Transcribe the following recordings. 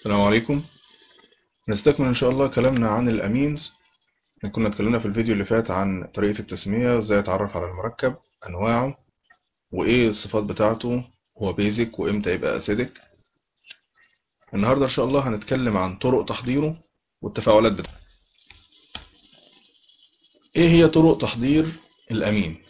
السلام عليكم نستكمل إن شاء الله كلامنا عن الأمينز احنا كنا اتكلمنا في الفيديو اللي فات عن طريقة التسمية وازاي اتعرف على المركب أنواعه وإيه الصفات بتاعته هو بيزك وإمتى يبقى أسيدك النهاردة إن شاء الله هنتكلم عن طرق تحضيره والتفاعلات بتاعته إيه هي طرق تحضير الأمين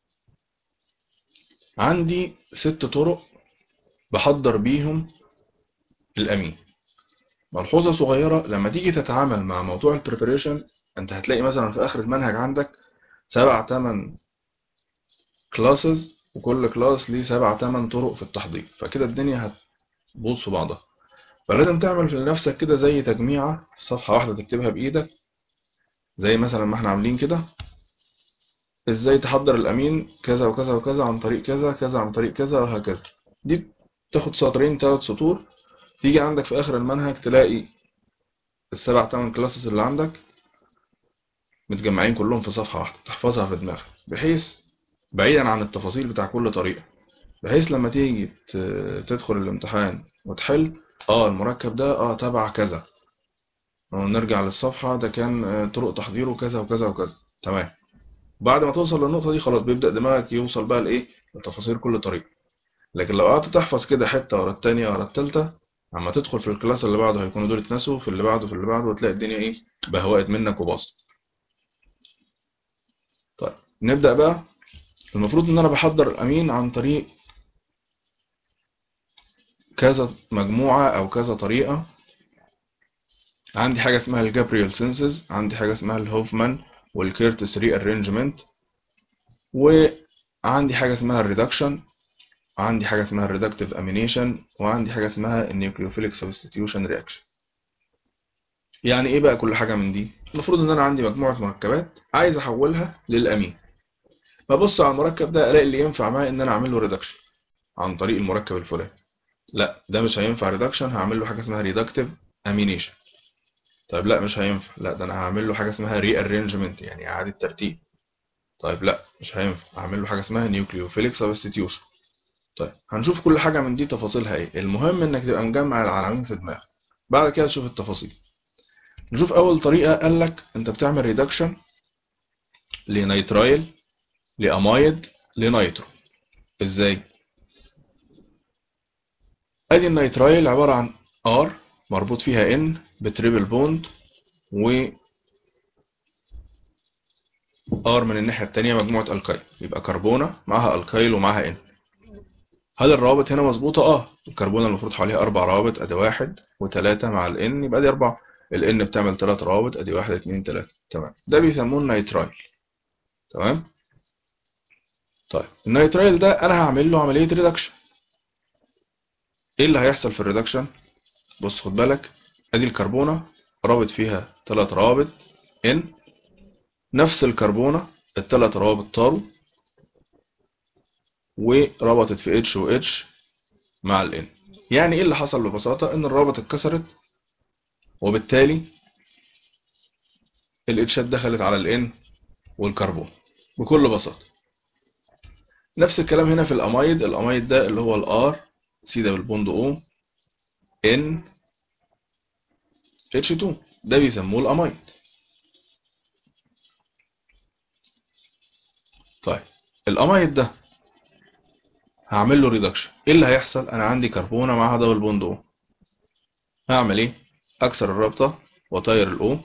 عندي ست طرق بحضر بيهم الأمين ملحوظة صغيرة لما تيجي تتعامل مع موضوع البريبريشن انت هتلاقي مثلا في اخر المنهج عندك سبع تمن كلاسز وكل كلاس ليه سبع تمن طرق في التحضير فكده الدنيا هتبوظ في بعضها فلازم تعمل لنفسك كده زي تجميعة في صفحة واحدة تكتبها بإيدك زي مثلا ما احنا عاملين كده ازاي تحضر الأمين كذا وكذا وكذا عن طريق كذا كذا عن طريق كذا وهكذا دي تاخد سطرين ثلاث سطور تيجي عندك في آخر المنهج تلاقي السبع تمن كلاسز اللي عندك متجمعين كلهم في صفحة واحدة تحفظها في دماغك بحيث بعيدا عن التفاصيل بتاع كل طريقة بحيث لما تيجي تدخل الامتحان وتحل اه المركب ده اه تبع كذا ونرجع للصفحة ده كان طرق تحضيره كذا وكذا وكذا تمام بعد ما توصل للنقطة دي خلاص بيبدأ دماغك يوصل بقى لإيه لتفاصيل كل طريقة لكن لو قعدت تحفظ كده حتة ورا التانية ورا التالتة اما تدخل في الكلاس اللي بعده هيكونوا دول اتنسوا في اللي بعده في اللي بعده وتلاقي الدنيا ايه بهوقت منك وباظت طيب نبدأ بقى المفروض ان انا بحضر الامين عن طريق كذا مجموعة او كذا طريقة عندي حاجة اسمها الجابريل سينسز عندي حاجة اسمها الهوفمان والكيرتس ري ارينجمنت وعندي حاجة اسمها الريدكشن عندي حاجة اسمها الريدكتيف امينيشن وعندي حاجة اسمها النيوكليوفيليك سبستيتيوشن رياكشن يعني ايه بقى كل حاجة من دي المفروض ان انا عندي مجموعة مركبات عايز احولها للامين ببص على المركب ده الاقي اللي ينفع معاه ان انا اعمل له ريدكشن عن طريق المركب الفلاني لا ده مش هينفع ريدكشن هعمل له حاجة اسمها ريدكتيف امينيشن طيب لا مش هينفع لا ده انا هعمل له حاجة اسمها ري ارينجمنت يعني اعادة ترتيب طيب لا مش هينفع هعمل له حاجة اسمها نيوكليوفيليك سبستيتيوشن طيب هنشوف كل حاجة من دي تفاصيلها ايه المهم انك تبقى مجمع العناوين في دماغك بعد كده تشوف التفاصيل نشوف اول طريقة قال لك انت بتعمل ريدكشن لنيترايل لامايد لنيترو ازاي ادي النيترايل عبارة عن ار مربوط فيها ان بتريبل بوند و ار من الناحية التانية مجموعة الكايل يبقى كربونة معاها الكايل ومعاها ان هل الروابط هنا مظبوطة؟ اه الكربونة المفروض حواليها أربع روابط أدي واحد وتلاتة مع الإن يبقى دي أربعة الإن بتعمل تلات روابط أدي واحد اتنين تلاتة تمام ده بيسموه النيترايل تمام طيب النيترايل ده أنا هعمل له عملية ريدكشن إيه اللي هيحصل في الريدكشن؟ بص خد بالك أدي الكربونة رابط فيها تلات روابط إن نفس الكربونة التلات روابط طاروا وربطت في اتش و اتش مع ال N يعني ايه اللي حصل ببساطة ان الرابط اتكسرت وبالتالي الاتشات دخلت على ال N والكربون بكل بساطة نفس الكلام هنا في الامايد الامايد ده اللي هو الار سي ده بالبوند او ان اتش 2 ده بيسموه الامايد طيب الامايد ده هعمل له ريدكشن ايه اللي هيحصل انا عندي كربونه معاها دبل بوند او هعمل ايه اكسر الرابطه واطير الاو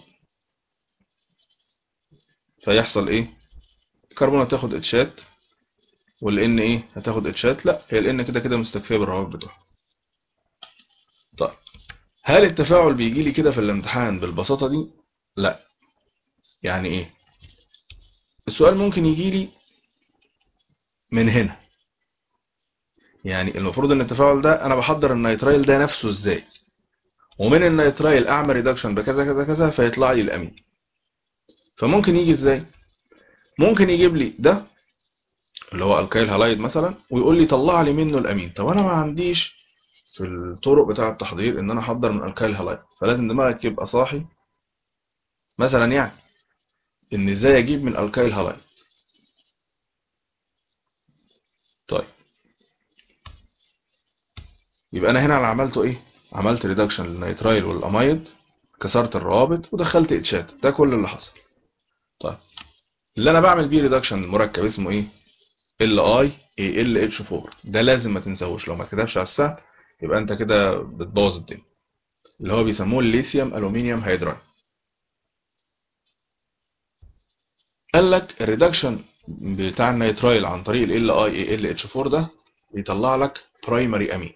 فيحصل ايه الكربونه تاخد اتشات والان ايه هتاخد اتشات لا هي الان كده كده مستكفيه بالروابط بتوعها طيب هل التفاعل بيجي لي كده في الامتحان بالبساطه دي لا يعني ايه السؤال ممكن يجي لي من هنا يعني المفروض ان التفاعل ده انا بحضر النيترايل ده نفسه ازاي ومن النيترايل اعمل ريدكشن بكذا كذا كذا فيطلع لي الامين فممكن يجي ازاي ممكن يجيب لي ده اللي هو الكايل هالايد مثلا ويقول لي طلع لي منه الامين طب انا ما عنديش في الطرق بتاعه التحضير ان انا احضر من الكايل هالايد فلازم دماغك يبقى صاحي مثلا يعني ان ازاي اجيب من الكايل هالايد طيب يبقى انا هنا اللي عملته ايه عملت ريدكشن للنيترايل والامايد كسرت الروابط ودخلت اتشات ده كل اللي حصل طيب اللي انا بعمل بيه ريدكشن مركب اسمه ايه ال اي اي ال اتش 4 ده لازم ما تنساهوش لو ما اتكتبش على السهم يبقى انت كده بتبوظ الدنيا اللي هو بيسموه الليثيوم الومنيوم هيدرايد قال لك الريدكشن بتاع النيترايل عن طريق ال اي اي ال اتش 4 ده بيطلع لك برايمري امين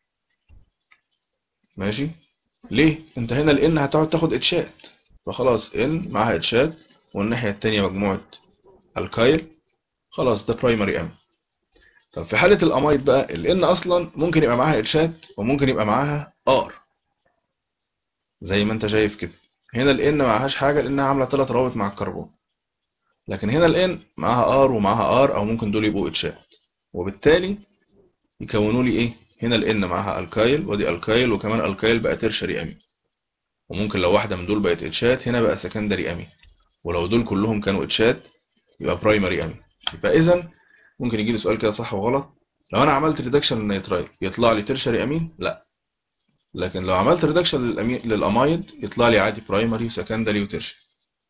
ماشي ليه انت هنا الان هتقعد تاخد اتشات فخلاص ان معاها اتشات والناحيه التانية مجموعه الكايل خلاص ده برايمري امين طب في حاله الامايد بقى الان اصلا ممكن يبقى معاها اتشات وممكن يبقى معاها ار زي ما انت شايف كده هنا الان معهاش حاجه لانها عامله ثلاث روابط مع الكربون لكن هنا الان معاها ار ومعاها ار او ممكن دول يبقوا اتشات وبالتالي يكونوا لي ايه هنا الان معاها الكايل ودي الكايل وكمان الكايل بقى ترشري امين وممكن لو واحده من دول بقت اتشات هنا بقى سكندري امين ولو دول كلهم كانوا اتشات يبقى برايمري امين يبقى اذا ممكن يجي لي سؤال كده صح وغلط لو انا عملت ريدكشن للنيترايل يطلع لي ترشري امين لا لكن لو عملت ريدكشن للأمي... للامايد يطلع لي عادي برايمري وسكندري وترشري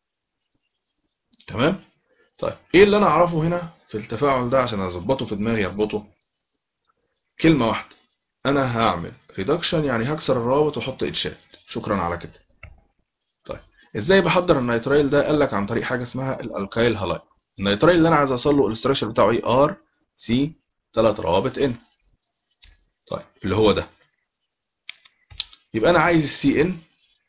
تمام طيب ايه اللي انا اعرفه هنا في التفاعل ده عشان اظبطه في دماغي اربطه كلمه واحده انا هعمل ريدكشن يعني هكسر الروابط واحط اتشات شكرا على كده طيب ازاي بحضر النيترايل ده قال لك عن طريق حاجه اسمها الالكايل هالايد النيترايل اللي انا عايز اوصل له الاستراكشر بتاعه ايه ار سي ثلاث روابط ان طيب اللي هو ده يبقى انا عايز السي ان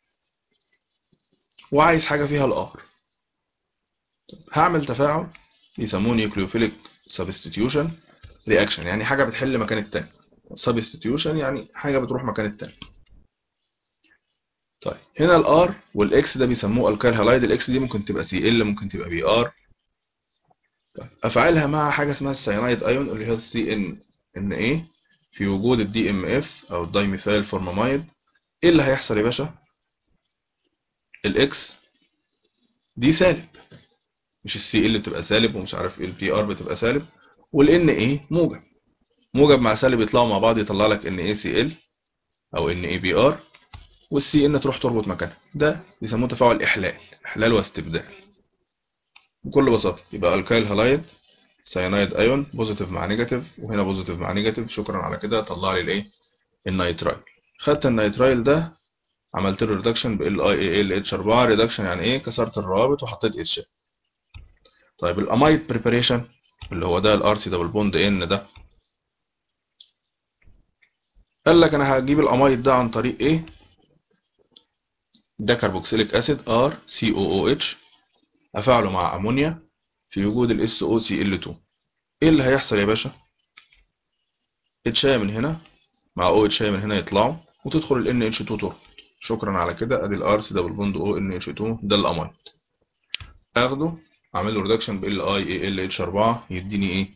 وعايز حاجه فيها الار هعمل تفاعل يسموه نيوكليوفيليك سبستيتيوشن رياكشن يعني حاجه بتحل مكان التاني سبستيتيوشن يعني حاجه بتروح مكان التاني طيب هنا الار والاكس ده بيسموه الكايل هالايد الاكس دي ممكن تبقى سي ال ممكن تبقى بي ار طيب افعلها مع حاجه اسمها السيانايد ايون اللي هي السي ان ان ايه في وجود الدي ام اف او الدايميثايل فورمامايد ايه اللي هيحصل يا باشا الاكس دي سالب مش السي ال بتبقى سالب ومش عارف ايه البي ار بتبقى سالب والان ايه موجب موجب مع سالب يطلعوا مع بعض يطلع لك ان اي سي ال او ان اي بي ار والسي ان تروح تربط مكانها ده بيسموه تفاعل احلال احلال واستبدال بكل بساطه يبقى الكايل هالايد سيانايد ايون بوزيتيف مع نيجاتيف وهنا بوزيتيف مع نيجاتيف شكرا على كده طلع لي الايه النيترايل خدت النيترايل ده عملت له ريدكشن بال اي اي ال اتش 4 ريدكشن يعني ايه كسرت الروابط وحطيت اتش طيب الامايد بريباريشن اللي هو ده الار سي دبل بوند ان ده قال لك انا هجيب الامايد ده عن طريق ايه ده كربوكسيليك اسيد ار سي او او اتش افعله مع امونيا في وجود الاس او سي ال 2 ايه اللي هيحصل يا باشا اتشايه من هنا مع او اتشايه من هنا يطلعوا وتدخل ال ان اتش 2 تربط شكرا على كده ادي الار سي دبل بوند او ان اتش 2 ده الامايد اخده اعمل له ريدكشن بال اي اي ال اتش 4 يديني ايه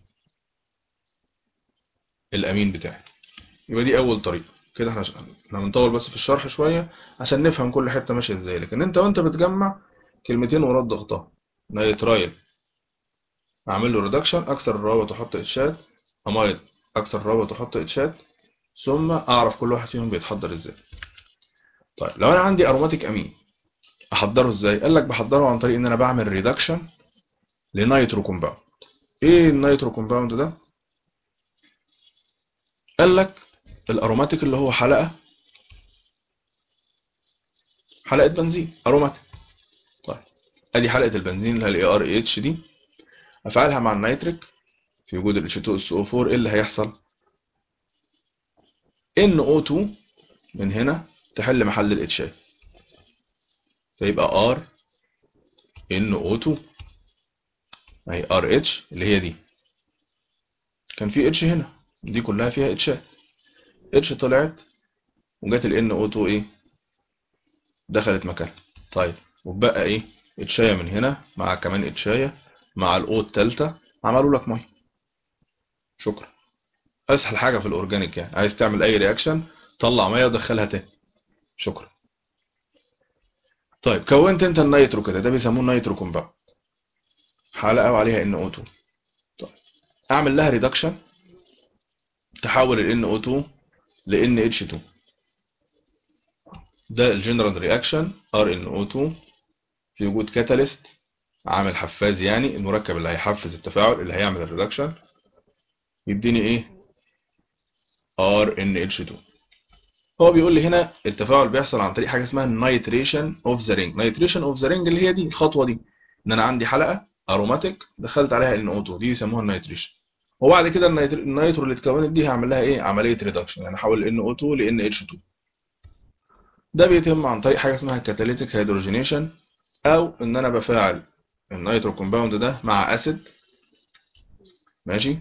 الامين بتاعي يبقى دي اول طريقه كده احنا احنا بنطول بس في الشرح شويه عشان نفهم كل حته ماشيه ازاي لكن انت وانت بتجمع كلمتين ورا ضغطها نيترايل اعمل له ريدكشن اكسر الروابط واحط اتشات امايد اكسر الروابط واحط اتشات ثم اعرف كل واحد فيهم بيتحضر ازاي طيب لو انا عندي اروماتيك امين احضره ازاي قال لك بحضره عن طريق ان انا بعمل ريدكشن لنيترو كومباوند ايه النيترو كومباوند ده قال لك الاروماتيك اللي هو حلقه حلقه بنزين اروماتيك طيب ادي حلقه البنزين اللي هي الاي ار اتش دي افعلها مع النيتريك في وجود ال H2SO4 ايه اللي هيحصل NO2 من هنا تحل محل ال HI فيبقى R NO2 اهي RH اللي هي دي كان في H هنا دي كلها فيها H H طلعت وجت ال NO2 ايه دخلت مكانها طيب وبقى ايه اتشاية من هنا مع كمان اتشاية مع الاو التالتة عملوا لك ميه شكرا اسهل حاجه في الاورجانيك يعني عايز تعمل اي رياكشن طلع ميه ودخلها تاني شكرا طيب كونت انت النيترو كده ده بيسموه النيترو كومباوند حلقه وعليها ان او 2 طيب اعمل لها ريدكشن تحول ال NO2 ل NH2 ده الجنرال رياكشن RnO2 في وجود كاتاليست عامل حفاز يعني المركب اللي هيحفز التفاعل اللي هيعمل الريدكشن يديني ايه RnH2 هو بيقول لي هنا التفاعل بيحصل عن طريق حاجه اسمها نايتريشن اوف ذا رينج نايتريشن اوف ذا رينج اللي هي دي الخطوه دي ان انا عندي حلقه اروماتيك دخلت عليها NO2 دي بيسموها النيتريشن وبعد كده النيتر... النيترو اللي اتكونت دي هعمل لها ايه عمليه ريدكشن يعني احول NO2 ل NH2 ده بيتم عن طريق حاجه اسمها كاتاليتيك هيدروجينيشن او ان انا بفاعل النيترو كومباوند ده مع اسيد ماشي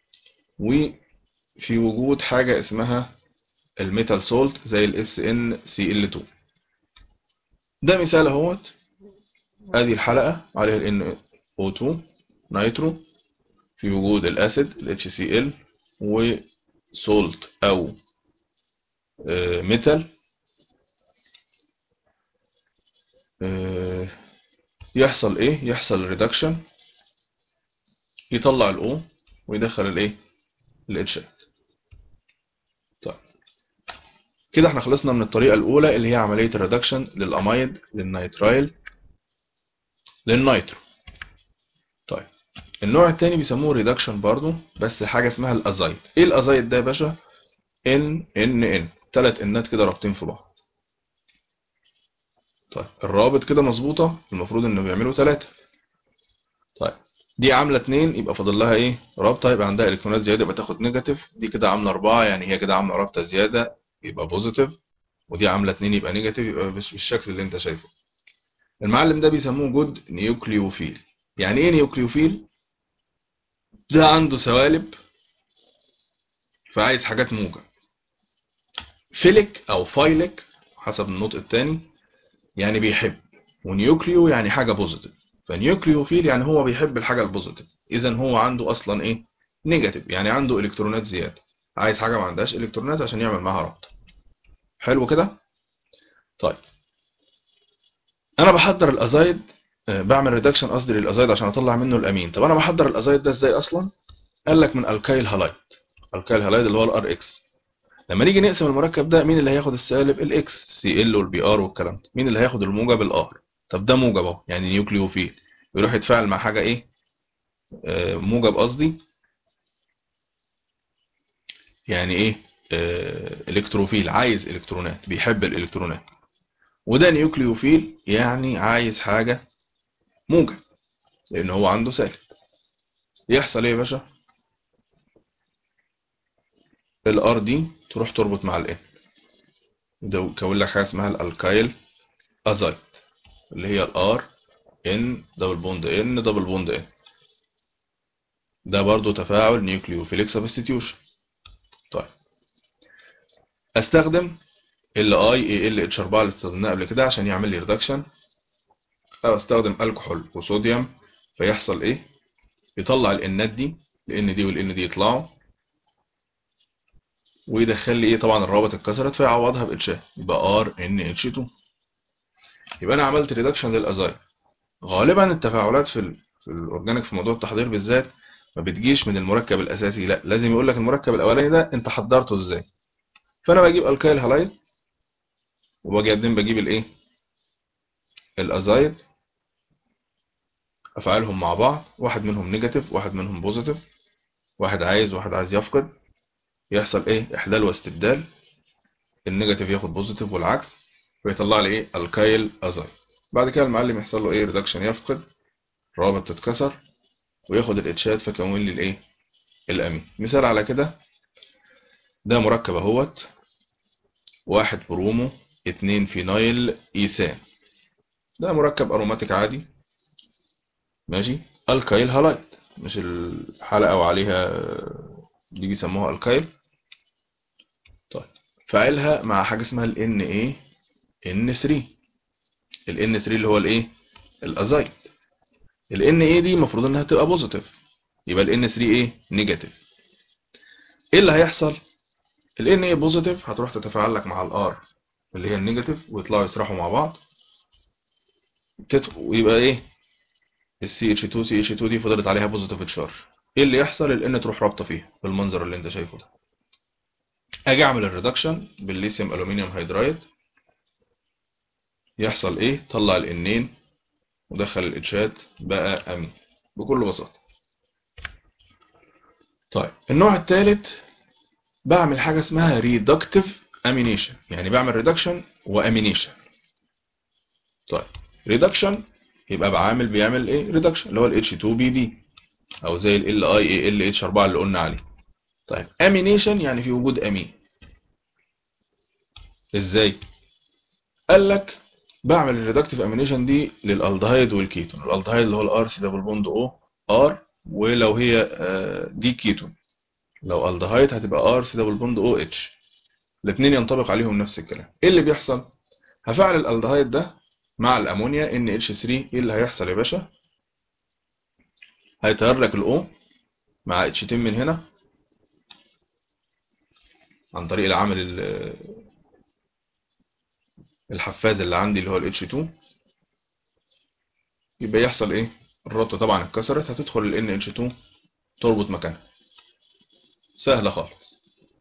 وفي وجود حاجه اسمها الميتال سولت زي الاس ان سي ال 2 ده مثال اهوت ادي الحلقه عليها ال NO2 نيترو في وجود الاسيد ال HCl وسولت او ميتال يحصل ايه يحصل ريدكشن يطلع الاو ويدخل الايه الاتشات طيب كده احنا خلصنا من الطريقه الاولى اللي هي عمليه الريدكشن للامايد للنيترايل للنيترو طيب النوع الثاني بيسموه ريدكشن برضو بس حاجه اسمها الازايد ايه الازايد ده يا باشا ان ان ان ثلاث انات كده رابطين في بعض طيب الرابط كده مظبوطه المفروض انه بيعملوا ثلاثه طيب دي عامله اتنين يبقى فاضل لها ايه رابطه يبقى عندها الكترونات زياده يبقى تاخد نيجاتيف دي كده عامله اربعه يعني هي كده عامله رابطه زياده يبقى بوزيتيف ودي عامله اتنين يبقى نيجاتيف يبقى بالشكل اللي انت شايفه المعلم ده بيسموه جود نيوكليوفيل يعني ايه نيوكليوفيل ده عنده سوالب فعايز حاجات موجة فيلك او فايلك حسب النطق التاني يعني بيحب ونيوكليو يعني حاجة بوزيتيف فنيوكليوفيل يعني هو بيحب الحاجة البوزيتيف اذا هو عنده اصلا ايه نيجاتيف يعني عنده الكترونات زيادة عايز حاجة ما عندهاش الكترونات عشان يعمل معاها رابطة حلو كده طيب انا بحضر الازايد بعمل ريدكشن قصدي للازايد عشان اطلع منه الامين طب انا بحضر الازايد ده ازاي اصلا قال لك من الكايل هالايد الكايل هالايد اللي هو الار اكس لما نيجي نقسم المركب ده مين اللي هياخد السالب الاكس سي ال والبي ار والكلام ده مين اللي هياخد الموجب الار طب ده موجب اهو يعني نيوكليوفيل يروح يتفاعل مع حاجه ايه آه موجب قصدي يعني ايه آه الكتروفيل عايز الكترونات بيحب الالكترونات وده نيوكليوفيل يعني عايز حاجه موجب لان هو عنده سالب يحصل ايه يا باشا الار دي تروح تربط مع الان ده كون لك حاجه اسمها الالكايل ازايد اللي هي الار ان دبل بوند ان دبل بوند ان ده برضو تفاعل نيوكليوفيليك سبستيتيوشن طيب استخدم ال اي اي ال اتش 4 اللي استخدمناه قبل كده عشان يعمل لي ريدكشن او استخدم الكحول وصوديوم فيحصل ايه يطلع الانات دي الان دي والان دي يطلعوا ويدخل لي ايه طبعا الروابط اتكسرت فيعوضها باتشات يبقى ار ان اتش 2 يبقى انا عملت ريدكشن للازايد غالبا التفاعلات في ال في الاورجانيك في موضوع التحضير بالذات ما بتجيش من المركب الاساسي لا لازم يقول لك المركب الاولاني ده انت حضرته ازاي فانا بجيب الكايل هالايد وباجي قدام بجيب الايه الازايد افعلهم مع بعض واحد منهم نيجاتيف واحد منهم بوزيتيف واحد عايز واحد عايز يفقد يحصل ايه احلال واستبدال النيجاتيف ياخد بوزيتيف والعكس ويطلع لي ايه الكايل ازايد بعد كده المعلم يحصل له ايه ريدكشن يفقد رابط تتكسر وياخد الاتشات فيكون لي الايه الامين مثال على كده ده مركب اهوت واحد برومو اتنين فينايل ايثان ده مركب اروماتيك عادي ماشي الكايل هالايد مش الحلقه وعليها دي بيسموها الكايل طيب فاعلها مع حاجه اسمها ال Na N3 ال N3 اللي هو الايه الازايد ال Na دي المفروض انها تبقى بوزيتيف يبقى ال N3 ايه نيجاتيف ايه اللي هيحصل ال Na بوزيتيف هتروح تتفاعل لك مع الار اللي هي النيجاتيف ويطلعوا يسرحوا مع بعض تت... ويبقى ايه ال CH2 CH2 دي فضلت عليها بوزيتيف تشارج ايه اللي يحصل ال N تروح رابطه فيها بالمنظر اللي انت شايفه ده اجي اعمل الريدكشن بالليثيوم الومنيوم هيدرايد يحصل ايه طلع الانين ودخل الاتشات بقى امين بكل بساطه طيب النوع الثالث بعمل حاجه اسمها ريدكتيف امينيشن يعني بعمل ريدكشن وامينيشن طيب ريدكشن يبقى بعامل بيعمل ايه ريدكشن اللي هو ال H2BD او زي ال LIALH4 اللي قلنا عليه طيب امينيشن يعني في وجود امين ازاي قال لك بعمل الريدكتيف امينيشن دي للالدهايد والكيتون الالدهايد اللي هو الار سي دبل بوند او ار ولو هي دي كيتون لو الدهايد هتبقى ار سي دبل بوند او اتش الاثنين ينطبق عليهم نفس الكلام ايه اللي بيحصل هفعل الالدهايد ده مع الامونيا ان اتش 3 ايه اللي هيحصل يا باشا هيطير لك الاو مع اتش من هنا عن طريق العامل الحفاز اللي عندي اللي هو ال H2 يبقى يحصل ايه الرابطه طبعا اتكسرت هتدخل ال NH2 تربط مكانها سهله خالص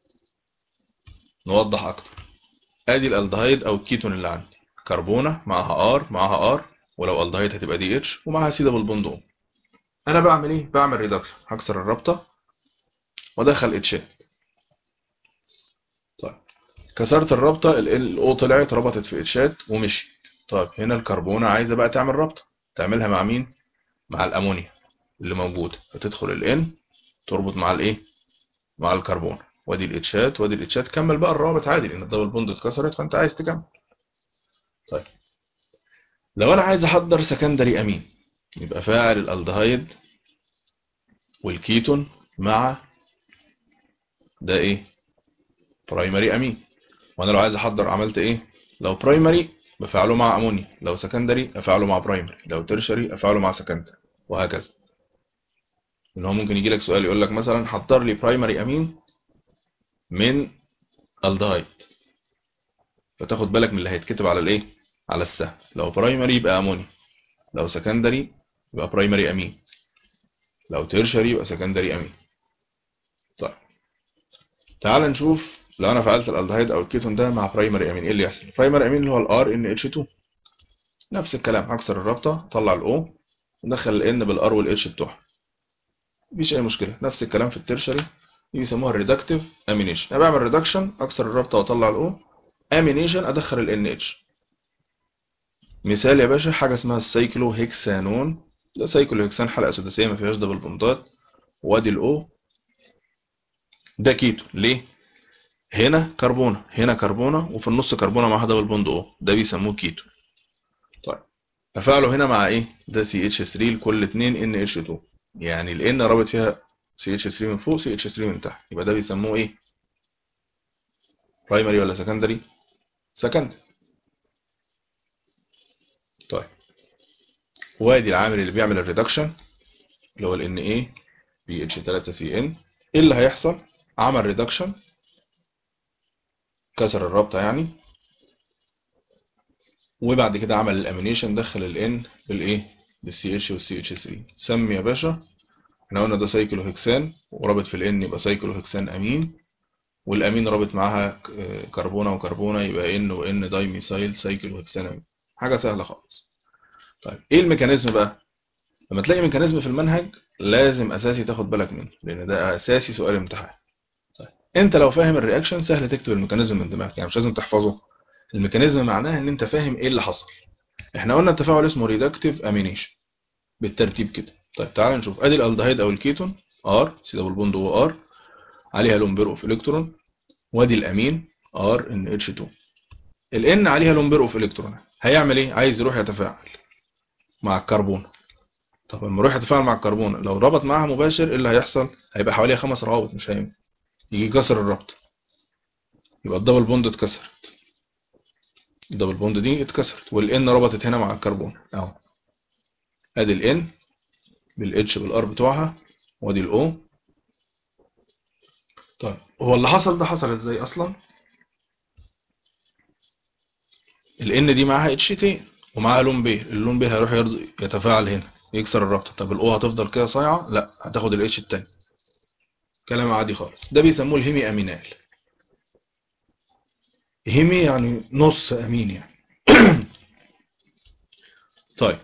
نوضح اكتر ادي الالدهايد او الكيتون اللي عندي كربونه معاها ار معاها ار ولو الدهايد هتبقى دي اتش ومعاها سي دبل بوند او انا بعمل ايه بعمل ريدكشن هكسر الرابطه وادخل اتشات طيب كسرت الرابطه ال او طلعت ربطت في اتشات ومشيت طيب هنا الكربونه عايزه بقى تعمل رابطه تعملها مع مين مع الامونيا اللي موجوده فتدخل الان تربط مع الايه مع الكربون وادي الاتشات وادي الاتشات كمل بقى الروابط عادي لان الدبل بوند اتكسرت فانت عايز تكمل طيب لو انا عايز احضر سكندري امين يبقى فاعل الالدهايد والكيتون مع ده ايه برايمري امين وانا لو عايز احضر عملت ايه لو برايمري بفعله مع امونيا لو سكندري افعله مع برايمري لو ترشري افعله مع سكندري وهكذا ان هو ممكن يجي لك سؤال يقول لك مثلا حضر لي برايمري امين من الدهايد فتاخد بالك من اللي هيتكتب على الايه على السهم لو برايمري يبقى امونيا لو سكندري يبقى برايمري امين لو ترشري يبقى سكندري امين طيب تعال نشوف لو انا فعلت الالدهايد او الكيتون ده مع برايمري امين ايه اللي يحصل برايمري امين اللي هو الار ان اتش 2 نفس الكلام هكسر الرابطه اطلع الاو ندخل الان بالار والاتش بتوعها مفيش اي مشكله نفس الكلام في الترشري دي بيسموها الريدكتيف امينيشن انا بعمل ريدكشن اكسر الرابطه واطلع الاو امينيشن ادخل الان اتش مثال يا باشا حاجه اسمها السايكلو هيكسانون ده سايكلو هيكسان حلقه سداسيه ما فيهاش دبل بوندات وادي الاو ده كيتو ليه هنا كربونه هنا كربونه وفي النص كربونه معاها دبل بوند او ده بيسموه كيتو طيب تفاعله هنا مع ايه ده سي اتش 3 لكل 2 ان اتش 2 يعني الان رابط فيها سي اتش 3 من فوق سي اتش 3 من تحت يبقى ده بيسموه ايه برايمري ولا سكندري سكندري طيب وادي العامل اللي بيعمل الريدكشن اللي هو ال Na بي اتش 3 سي ان ايه اللي هيحصل عمل ريدكشن كسر الرابطه يعني وبعد كده عمل الامينيشن دخل الان بالايه بالسي اتش والسي اتش 3 سمي يا باشا احنا قلنا ده سايكلو هكسان ورابط في الان يبقى سايكلو هكسان امين والامين رابط معاها كربونه وكربونه يبقى ان وان داي ميثايل سايكلو هكسان امين حاجه سهله خالص طيب ايه الميكانيزم بقى لما تلاقي ميكانيزم في المنهج لازم اساسي تاخد بالك منه لان ده اساسي سؤال امتحان طيب انت لو فاهم الرياكشن سهل تكتب الميكانيزم من دماغك يعني مش لازم تحفظه الميكانيزم معناها ان انت فاهم ايه اللي حصل احنا قلنا التفاعل اسمه ريدكتيف امينيشن بالترتيب كده طيب تعال نشوف ادي الالدهيد او الكيتون ار سي دبل بوند او ار عليها لون بير اوف الكترون وادي الامين ار ان اتش 2 الان عليها لون بير اوف الكترون هيعمل ايه عايز يروح يتفاعل مع الكربون طب لما يروح يتفاعل مع الكربون لو ربط معاها مباشر ايه اللي هيحصل هيبقى حواليها خمس روابط مش هينفع يجي يكسر الرابطه يبقى الدبل بوند اتكسرت الدبل بوند دي اتكسرت والان ربطت هنا مع الكربون اهو ادي الان بالاتش بالار بتوعها وادي الاو طيب هو اللي حصل ده حصل ازاي اصلا الان دي معاها اتش تين ومعاها لون ب اللون ب هيروح يرضي يتفاعل هنا يكسر الرابطه طب الاو هتفضل كده صايعه لا هتاخد الاتش التاني كلام عادي خالص ده بيسموه الهيمي امينال هيمي يعني نص امين يعني طيب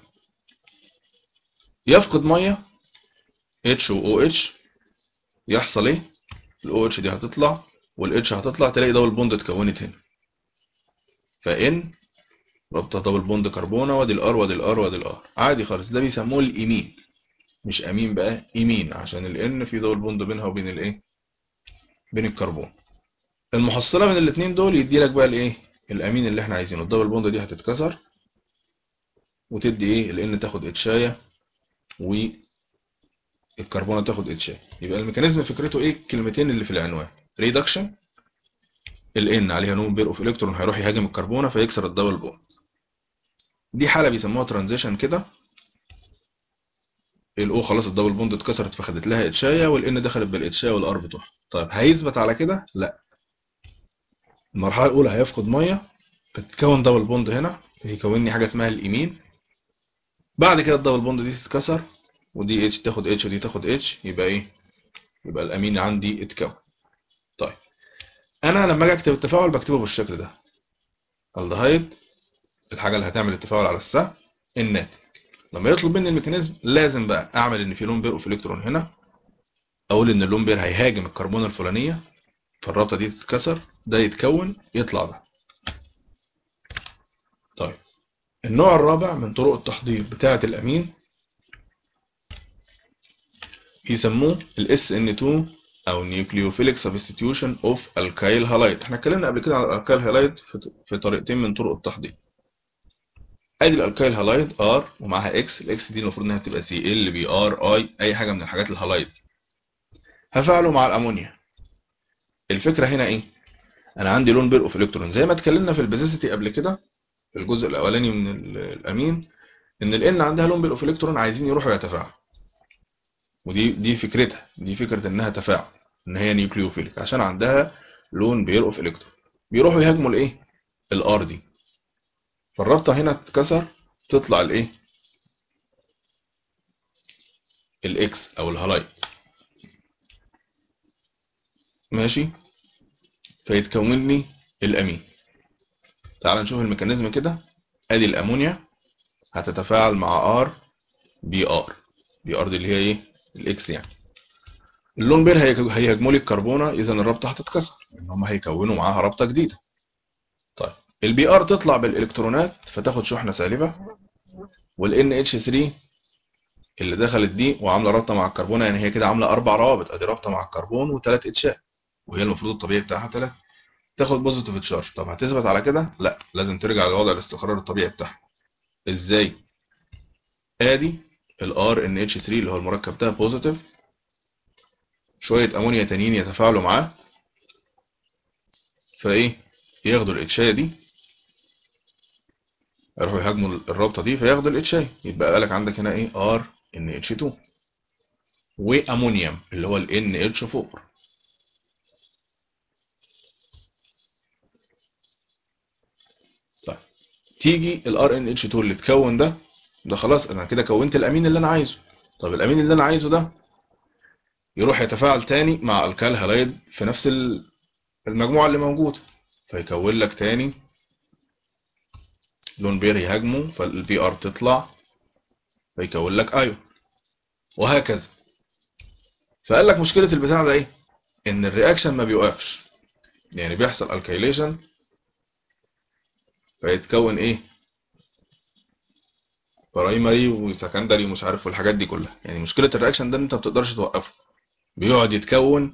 يفقد ميه اتش و اتش يحصل ايه الاو اتش دي هتطلع والاتش هتطلع تلاقي دبل بوند اتكونت هنا فان رابطه دبل بوند كربونه وادي الار وادي الار وادي الار عادي خالص ده بيسموه الايمين مش امين بقى ايمين عشان الان في دبل بوند بينها وبين الايه بين الكربون المحصله من الاثنين دول يدي لك بقى الايه الامين اللي احنا عايزينه الدبل بوند دي هتتكسر وتدي ايه الان تاخد اتشايه والكربونه تاخد اتشايه يبقى الميكانيزم فكرته ايه الكلمتين اللي في العنوان ريدكشن الان عليها نون بير اوف الكترون هيروح يهاجم الكربونه فيكسر الدبل بوند دي حاله بيسموها ترانزيشن كده الاو خلاص الدبل بوند اتكسرت فخدت لها اتشايه والان دخلت بالاتشايه والار بتوعها طيب هيثبت على كده لا المرحله الاولى هيفقد ميه فتتكون دبل بوند هنا هيكون لي حاجه اسمها الايمين بعد كده الدبل بوند دي تتكسر ودي اتش تاخد اتش ودي تاخد اتش يبقى ايه يبقى الامين عندي اتكون طيب انا لما اجي اكتب التفاعل بكتبه بالشكل ده الدهايد الحاجه اللي هتعمل التفاعل على السهم الناتج لما يطلب مني الميكانيزم لازم بقى اعمل ان في لون بير اوف الكترون هنا اقول ان اللون بير هيهاجم الكربونه الفلانيه فالرابطه دي تتكسر ده يتكون يطلع ده طيب النوع الرابع من طرق التحضير بتاعه الامين بيسموه الاس ان 2 او نيوكليوفيليك سبستيتيوشن اوف الكايل هالايد احنا اتكلمنا قبل كده على الالكايل هالايد في طريقتين من طرق التحضير ادي الالكايل هالايد ار ومعاها اكس الاكس دي المفروض انها تبقى سي ال بي ار اي اي حاجه من الحاجات الهالايد هفعله مع الامونيا الفكره هنا ايه انا عندي لون بير اوف الكترون زي ما اتكلمنا في البيزيسيتي قبل كده في الجزء الاولاني من الامين ان الان عندها لون بير اوف الكترون عايزين يروحوا يتفاعلوا ودي دي فكرتها دي فكره انها تفاعل ان هي نيوكليوفيليك عشان عندها لون بير اوف الكترون بيروحوا يهاجموا الايه الار دي فالرابطه هنا تتكسر تطلع الايه الاكس او الهالايد ماشي فيتكون لي الامين تعال نشوف الميكانيزم كده ادي الامونيا هتتفاعل مع ار بي ار بي ار دي اللي هي ايه الاكس يعني اللون بير هيهاجموا لي الكربونه اذا الرابطه هتتكسر ان هم هيكونوا معاها رابطه جديده طيب البي ار تطلع بالالكترونات فتاخد شحنه سالبه والان اتش 3 اللي دخلت دي وعامله رابطه مع الكربون يعني هي كده عامله اربع روابط ادي رابطه مع الكربون وثلاث اتشات وهي المفروض الطبيعي بتاعها ثلاثه تاخد بوزيتيف تشارج طب هتثبت على كده لا لازم ترجع لوضع الاستقرار الطبيعي بتاعها ازاي ادي الار ان اتش 3 اللي هو المركب ده بوزيتيف شويه امونيا تانيين يتفاعلوا معاه فايه ياخدوا الاتشايه دي يروحوا يهاجموا الرابطه دي فياخدوا الاتشايه يبقى قالك عندك هنا ايه ار ان اتش 2 وامونيوم اللي هو ال ان اتش 4 طيب تيجي الار ان اتش 2 اللي اتكون ده ده خلاص انا كده كونت الامين اللي انا عايزه طب الامين اللي انا عايزه ده يروح يتفاعل تاني مع الكال هالايد في نفس المجموعه اللي موجوده فيكون لك تاني لون بير يهاجمه فالبي ار تطلع فيكون لك ايون وهكذا فقال لك مشكله البتاع ده ايه ان الرياكشن ما بيوقفش يعني بيحصل الكيليشن فيتكون ايه برايمري وسكندري ومش عارف والحاجات دي كلها يعني مشكله الرياكشن ده ان انت ما بتقدرش توقفه بيقعد يتكون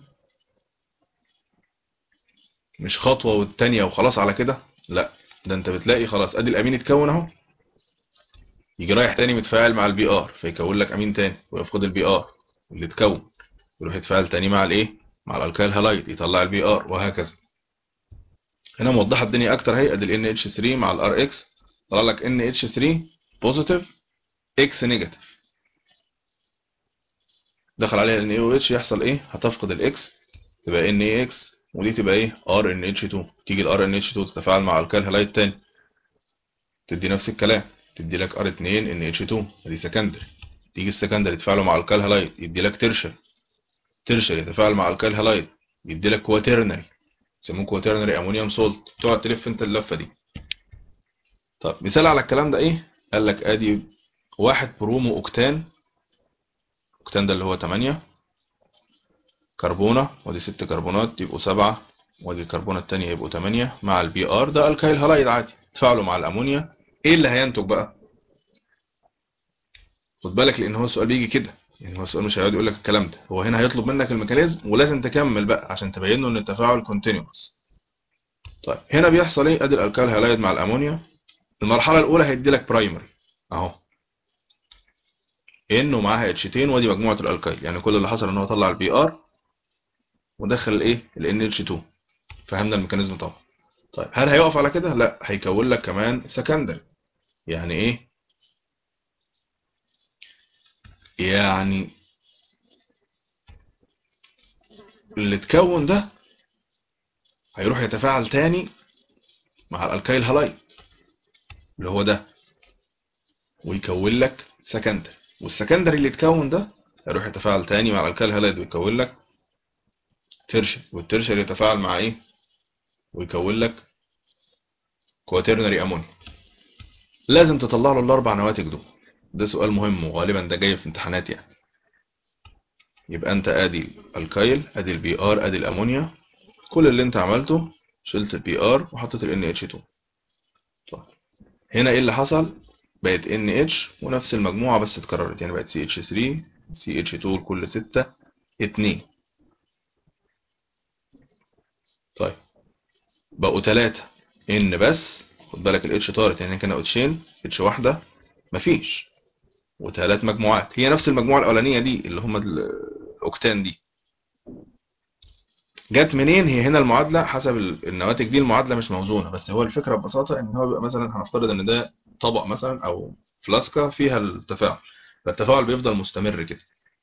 مش خطوه والتانيه وخلاص على كده لا ده انت بتلاقي خلاص ادي الامين اتكون اهو يجي رايح تاني متفاعل مع البي ار فيكون لك امين تاني ويفقد البي ار اللي اتكون يروح يتفاعل تاني مع الايه مع الالكايل هالايد يطلع البي ار وهكذا هنا موضحه الدنيا اكتر اهي ادي ال NH3 مع الار اكس طلع لك NH3 بوزيتيف اكس نيجاتيف دخل عليها ال NaOH يحصل ايه هتفقد الاكس تبقى NaX ودي تبقى ايه RNH2 تيجي ال RNH2 تتفاعل مع الكال هالايد تاني تدي نفس الكلام تدي لك R2 NH2 دي سكندري تيجي السكندري تتفاعلوا مع الكال هالايد يدي لك ترشري ترشري يتفاعل مع الكال هالايد يدي لك كواترنري يسموه كواترنري امونيوم سولت تقعد تلف انت اللفه دي طب مثال على الكلام ده ايه قال لك ادي واحد برومو اوكتان اوكتان ده اللي هو 8 كربونه ودي ست كربونات يبقوا سبعة ودي الكربونه الثانيه يبقوا 8 مع البي ار ده الكايل هالايد عادي تفاعلوا مع الامونيا ايه اللي هينتج بقى خد بالك لان هو السؤال بيجي كده يعني هو السؤال مش هيقعد يقول لك الكلام ده هو هنا هيطلب منك الميكانيزم ولازم تكمل بقى عشان تبين له ان التفاعل كونتينوس طيب هنا بيحصل ايه ادي الالكال هالايد مع الامونيا المرحله الاولى هيدي لك برايمري اهو ان ومعاها اتشتين ودي مجموعه الالكايل يعني كل اللي حصل ان هو طلع البي ار ودخل الايه الان اتش 2 فهمنا الميكانيزم طبعا طيب هل هيقف على كده لا هيكون لك كمان سكندري يعني ايه يعني اللي اتكون ده هيروح يتفاعل تاني مع الالكايل هالايد اللي هو ده ويكون لك سكندري والسكندري اللي اتكون ده هيروح يتفاعل تاني مع الالكايل هالايد ويكون لك ترشر والترشر يتفاعل مع ايه ويكون لك كواترنري امونيا لازم تطلع له الاربع نواتج دول ده سؤال مهم وغالبا ده جاي في امتحانات يعني يبقى انت ادي الكايل ادي البي ار ادي الامونيا كل اللي انت عملته شلت البي ار وحطيت ال اتش 2 طيب هنا ايه اللي حصل بقت ان اتش ونفس المجموعه بس اتكررت يعني بقت سي اتش 3 سي اتش 2 لكل 6 2 طيب بقوا 3 ان بس خد بالك الاتش طارت يعني كان اتشين اتش واحده مفيش وثلاث مجموعات هي نفس المجموعه الاولانيه دي اللي هم الاوكتان دي جت منين هي هنا المعادله حسب النواتج دي المعادله مش موزونه بس هو الفكره ببساطه ان هو بيبقى مثلا هنفترض ان ده طبق مثلا او فلاسكه فيها التفاعل فالتفاعل بيفضل مستمر كده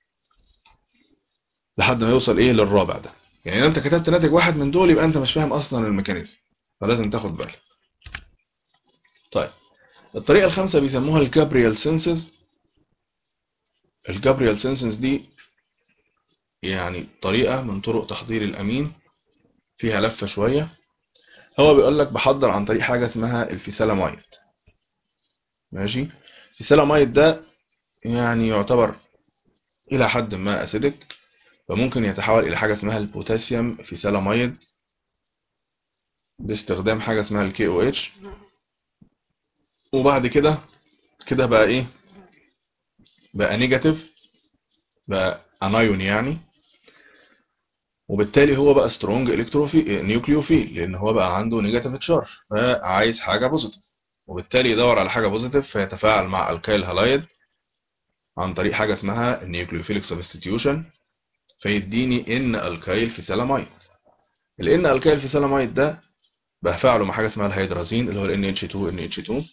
لحد ما يوصل ايه للرابع ده يعني انت كتبت ناتج واحد من دول يبقى انت مش فاهم اصلا الميكانيزم فلازم تاخد بالك طيب الطريقه الخامسه بيسموها الجابريال سينسز الجابريال سينسز دي يعني طريقة من طرق تحضير الأمين فيها لفة شوية هو بيقول لك بحضر عن طريق حاجة اسمها الفيسالامايد ماشي الفيسالامايد ده يعني يعتبر إلى حد ما أسيدك فممكن يتحول إلى حاجة اسمها البوتاسيوم فيسالامايد باستخدام حاجة اسمها الكي او اتش وبعد كده كده بقى ايه بقى نيجاتيف بقى انايون يعني وبالتالي هو بقى سترونج الكتروفيل نيوكليوفيل لان هو بقى عنده نيجاتيف تشارج فعايز حاجه بوزيتيف وبالتالي يدور على حاجه بوزيتيف فيتفاعل مع الكايل هالايد عن طريق حاجه اسمها النيوكليوفيليك سبستيتيوشن فيديني ان الكايل في سلامايد الان الكايل في سلامايد ده بفعله مع حاجه اسمها الهيدرازين اللي هو ال NH2 NH2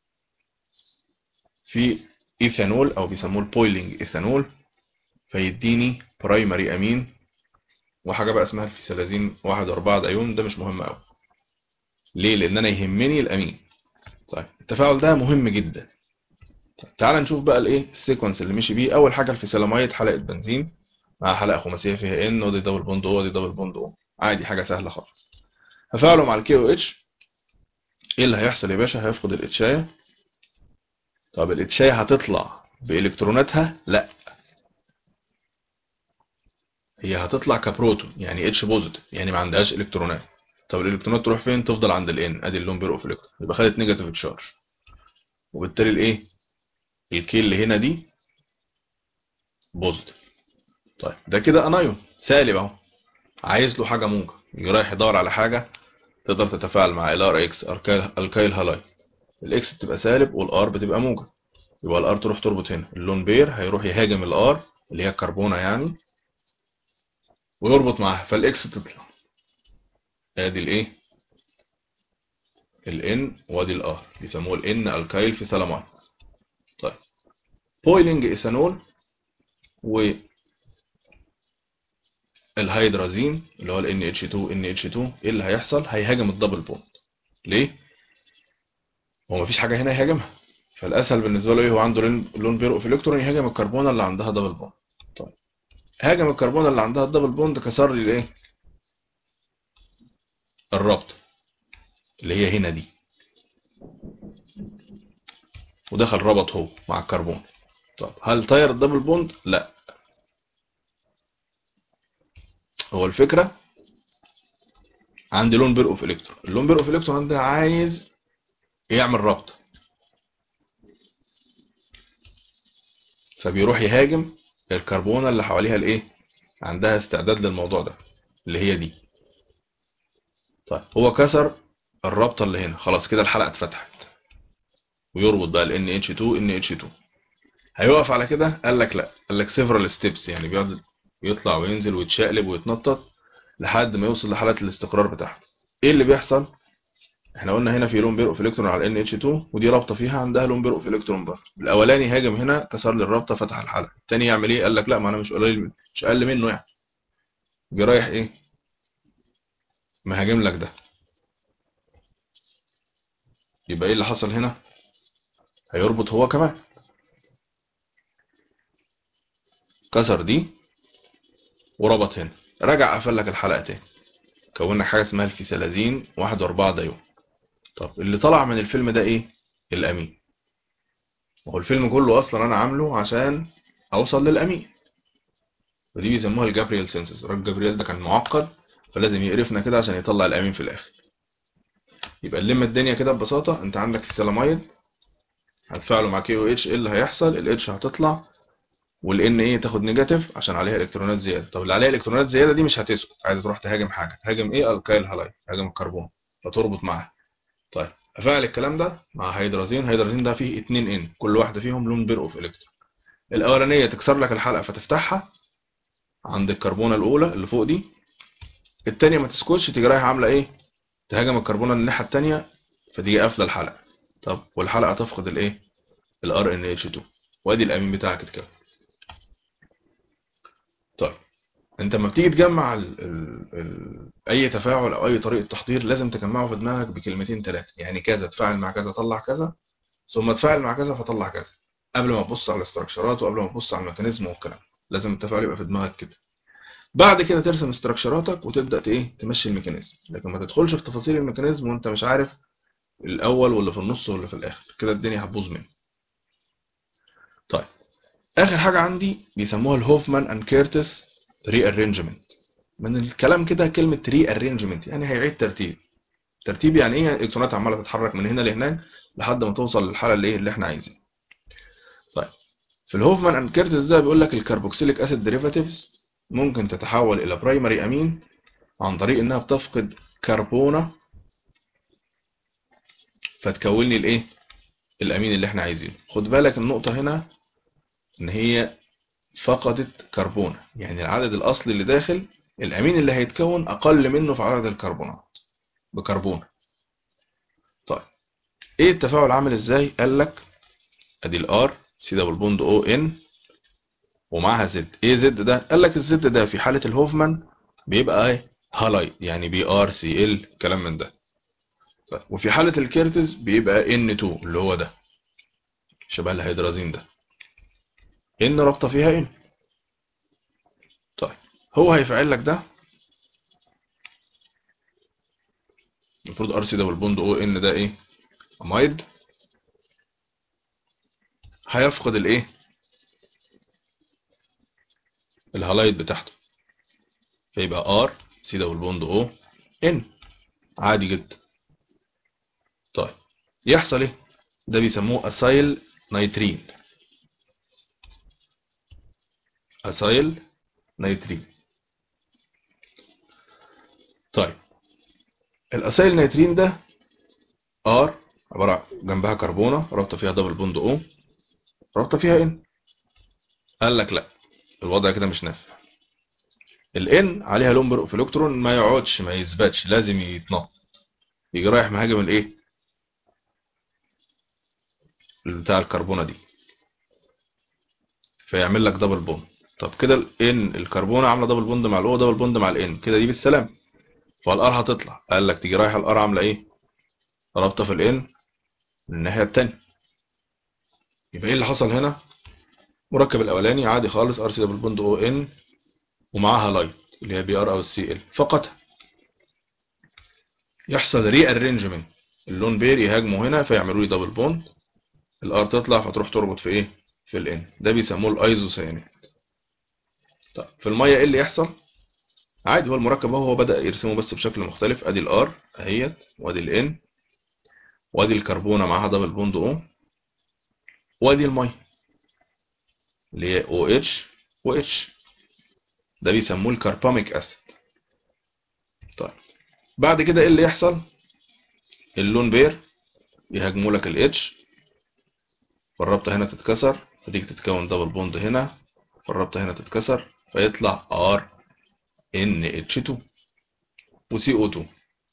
في ايثانول او بيسموه البويلنج ايثانول فيديني برايمري امين وحاجه بقى اسمها الفيسالازين واحد واربعة دايون ده مش مهم قوي ليه لان انا يهمني الامين طيب التفاعل ده مهم جدا طيب تعال نشوف بقى الايه السيكونس اللي مشي بيه اول حاجه الفيسالامايد حلقه بنزين مع حلقه خماسيه فيها ان ودي دبل بوند او ودي دبل بوند او عادي حاجه سهله خالص هفعله مع الكي او اتش ايه اللي هيحصل يا باشا هيفقد الاتشايه طب الاتشايه هتطلع بالكتروناتها لا هي هتطلع كبروتون يعني اتش بوزيتيف يعني ما عندهاش الكترونات طب الالكترونات تروح فين تفضل عند الان ادي اللون بيرقف الكترون يبقى خدت نيجاتيف تشارج وبالتالي الايه الكي اللي هنا دي بوزيتيف طيب ده كده انايون سالب اهو عايز له حاجه موجب رايح يدور على حاجه تقدر تتفاعل مع ال ار اكس الكايل هالايد الاكس بتبقى سالب والار بتبقى موجب يبقى الار تروح تربط هنا اللون بير هيروح يهاجم الار اللي هي الكربونه يعني ويربط معاها فالاكس تطلع ادي الايه الان وادي الار بيسموه الان الكايل في ثلامايد طيب بويلنج ايثانول و الهيدرازين اللي هو ال NH2 NH2 ايه اللي هيحصل هيهاجم الدبل بوند ليه هو مفيش حاجه هنا يهاجمها فالاسهل بالنسبه له ايه هو عنده لون بيرقف في الكترون يهاجم الكربونه اللي عندها دبل بوند طيب هاجم الكربونه اللي عندها الدبل بوند كسر لي الايه الرابطه اللي هي هنا دي ودخل ربط هو مع الكربون طب هل طير الدبل بوند لا هو الفكره عندي لون بير اوف الكترون اللون بير اوف الكترون ده عايز يعمل ربط فبيروح يهاجم الكربونه اللي حواليها الايه عندها استعداد للموضوع ده اللي هي دي طيب هو كسر الرابطه اللي هنا خلاص كده الحلقه اتفتحت ويربط بقى ال NH2 NH2 هيقف على كده قال لك لا قال لك several steps يعني بيقعد يطلع وينزل ويتشقلب ويتنطط لحد ما يوصل لحاله الاستقرار بتاعته ايه اللي بيحصل احنا قلنا هنا في لون بيرقف الكترون على NH2 ودي رابطه فيها عندها لون بيرقف الكترون برضه الاولاني هاجم هنا كسر لي الرابطه فتح الحلقه الثاني يعمل ايه قال لك لا ما انا مش قليل مش اقل منه يعني جه رايح ايه مهاجم لك ده يبقى ايه اللي حصل هنا هيربط هو كمان كسر دي وربط هنا رجع قفل لك الحلقه تاني كون لك حاجه اسمها الفيسلازين واحد واربعة دايون طب اللي طلع من الفيلم ده ايه الامين وهو الفيلم كله اصلا انا عامله عشان اوصل للامين ودي بيسموها الجابرييل سينسز الراجل جابرييل ده كان معقد فلازم يقرفنا كده عشان يطلع الامين في الاخر يبقى نلم الدنيا كده ببساطه انت عندك السلامايد هتفاعله مع كي او اتش ايه اللي هيحصل الاتش هتطلع والان ايه تاخد نيجاتيف عشان عليها الكترونات زياده طب اللي عليها الكترونات زياده دي مش هتسكت عايزه تروح تهاجم حاجه تهاجم ايه الكايل هالايد تهاجم الكربون فتربط معاها طيب افعل الكلام ده مع هيدرازين هيدرازين ده فيه 2 ان كل واحده فيهم لون بير اوف الكترون الاولانيه تكسر لك الحلقه فتفتحها عند الكربونه الاولى اللي فوق دي الثانيه ما تسكتش تيجي رايحه عامله ايه تهاجم الكربونه الناحيه الثانيه فتيجي قافله الحلقه طب والحلقه تفقد الايه الار ان اتش 2 وادي الامين بتاعك اتكون طيب انت لما بتيجي تجمع ال ال ال اي تفاعل او اي طريقه تحضير لازم تجمعه في دماغك بكلمتين ثلاثه يعني كذا تفاعل مع كذا طلع كذا ثم تفاعل مع كذا فطلع كذا قبل ما تبص على الاستراكشرات وقبل ما تبص على الميكانيزم والكلام لازم التفاعل يبقى في دماغك كده بعد كده ترسم استراكشراتك وتبدا ايه تمشي الميكانيزم لكن ما تدخلش في تفاصيل الميكانيزم وانت مش عارف الاول واللي في النص واللي في الاخر كده الدنيا هتبوظ منك طيب اخر حاجه عندي بيسموها الهوفمان اند كيرتس ري ارينجمنت من الكلام كده كلمه ري ارينجمنت يعني هيعيد ترتيب ترتيب يعني ايه الالكترونات عماله تتحرك من هنا لهناك لحد ما توصل للحاله اللي ايه اللي احنا عايزينها طيب في الهوفمان اند كيرتس ده بيقول لك الكربوكسيليك اسيد ديريفاتيفز ممكن تتحول الى برايمري امين عن طريق انها بتفقد كربونه فتكون لي الايه الامين اللي احنا عايزينه خد بالك النقطه هنا ان هي فقدت كربونه يعني العدد الاصلي اللي داخل الامين اللي هيتكون اقل منه في عدد الكربونات بكربونه طيب ايه التفاعل عامل ازاي قال لك ادي الار سي دبل بوند او ان ومعاها زد ايه زد ده قال لك الزد ده في حاله الهوفمان بيبقى ايه هالايت يعني بي ار سي ال كلام من ده طيب وفي حاله الكيرتز بيبقى ان 2 اللي هو ده شبه الهيدرازين ده ان رابطه فيها ان طيب هو هيفعل لك ده المفروض ار سي دبل بوند او ان ده ايه امايد هيفقد الايه الهالايت بتاعته فيبقى ار سي دبل بوند او ان عادي جدا طيب يحصل ايه ده بيسموه اسايل نيترين اسايل نيترين طيب الاسايل نيترين ده ار عباره عن جنبها كربونه رابطه فيها دبل بوند او رابطه فيها ان قال لك لا الوضع كده مش نافع الان عليها لون برق في الكترون ما يقعدش ما يثبتش لازم يتنط يجي رايح مهاجم الايه بتاع الكربونه دي فيعمل لك دبل بوند طب كده الان الكربونه عامله دبل بوند مع الاو دبل بوند مع الان كده دي بالسلام فالار هتطلع قال لك تيجي رايحه الار عامله ايه رابطه في الان من الناحيه الثانيه يبقى ايه اللي حصل هنا المركب الاولاني عادي خالص ار سي دبل بوند او ان ومعاها لايت اللي هي بي ار او السي ال فقدها يحصل ري ارينجمنت اللون بير يهاجموا هنا فيعملوا لي دبل بوند الار تطلع فتروح تربط في ايه في الان ده بيسموه الايزوسيانات طيب في الميه ايه اللي يحصل عادي هو المركب اهو هو بدا يرسمه بس بشكل مختلف ادي الار اهيت وادي الان وادي الكربونه معاها دبل بوند او وادي الميه اللي هي او اتش و اتش ده بيسموه الكرباميك اسيد طيب بعد كده ايه اللي يحصل اللون بير يهاجموا لك الاتش فالرابطه هنا تتكسر فتيجي تتكون دبل بوند هنا فالرابطه هنا تتكسر فيطلع ار ان اتش 2 وسي او 2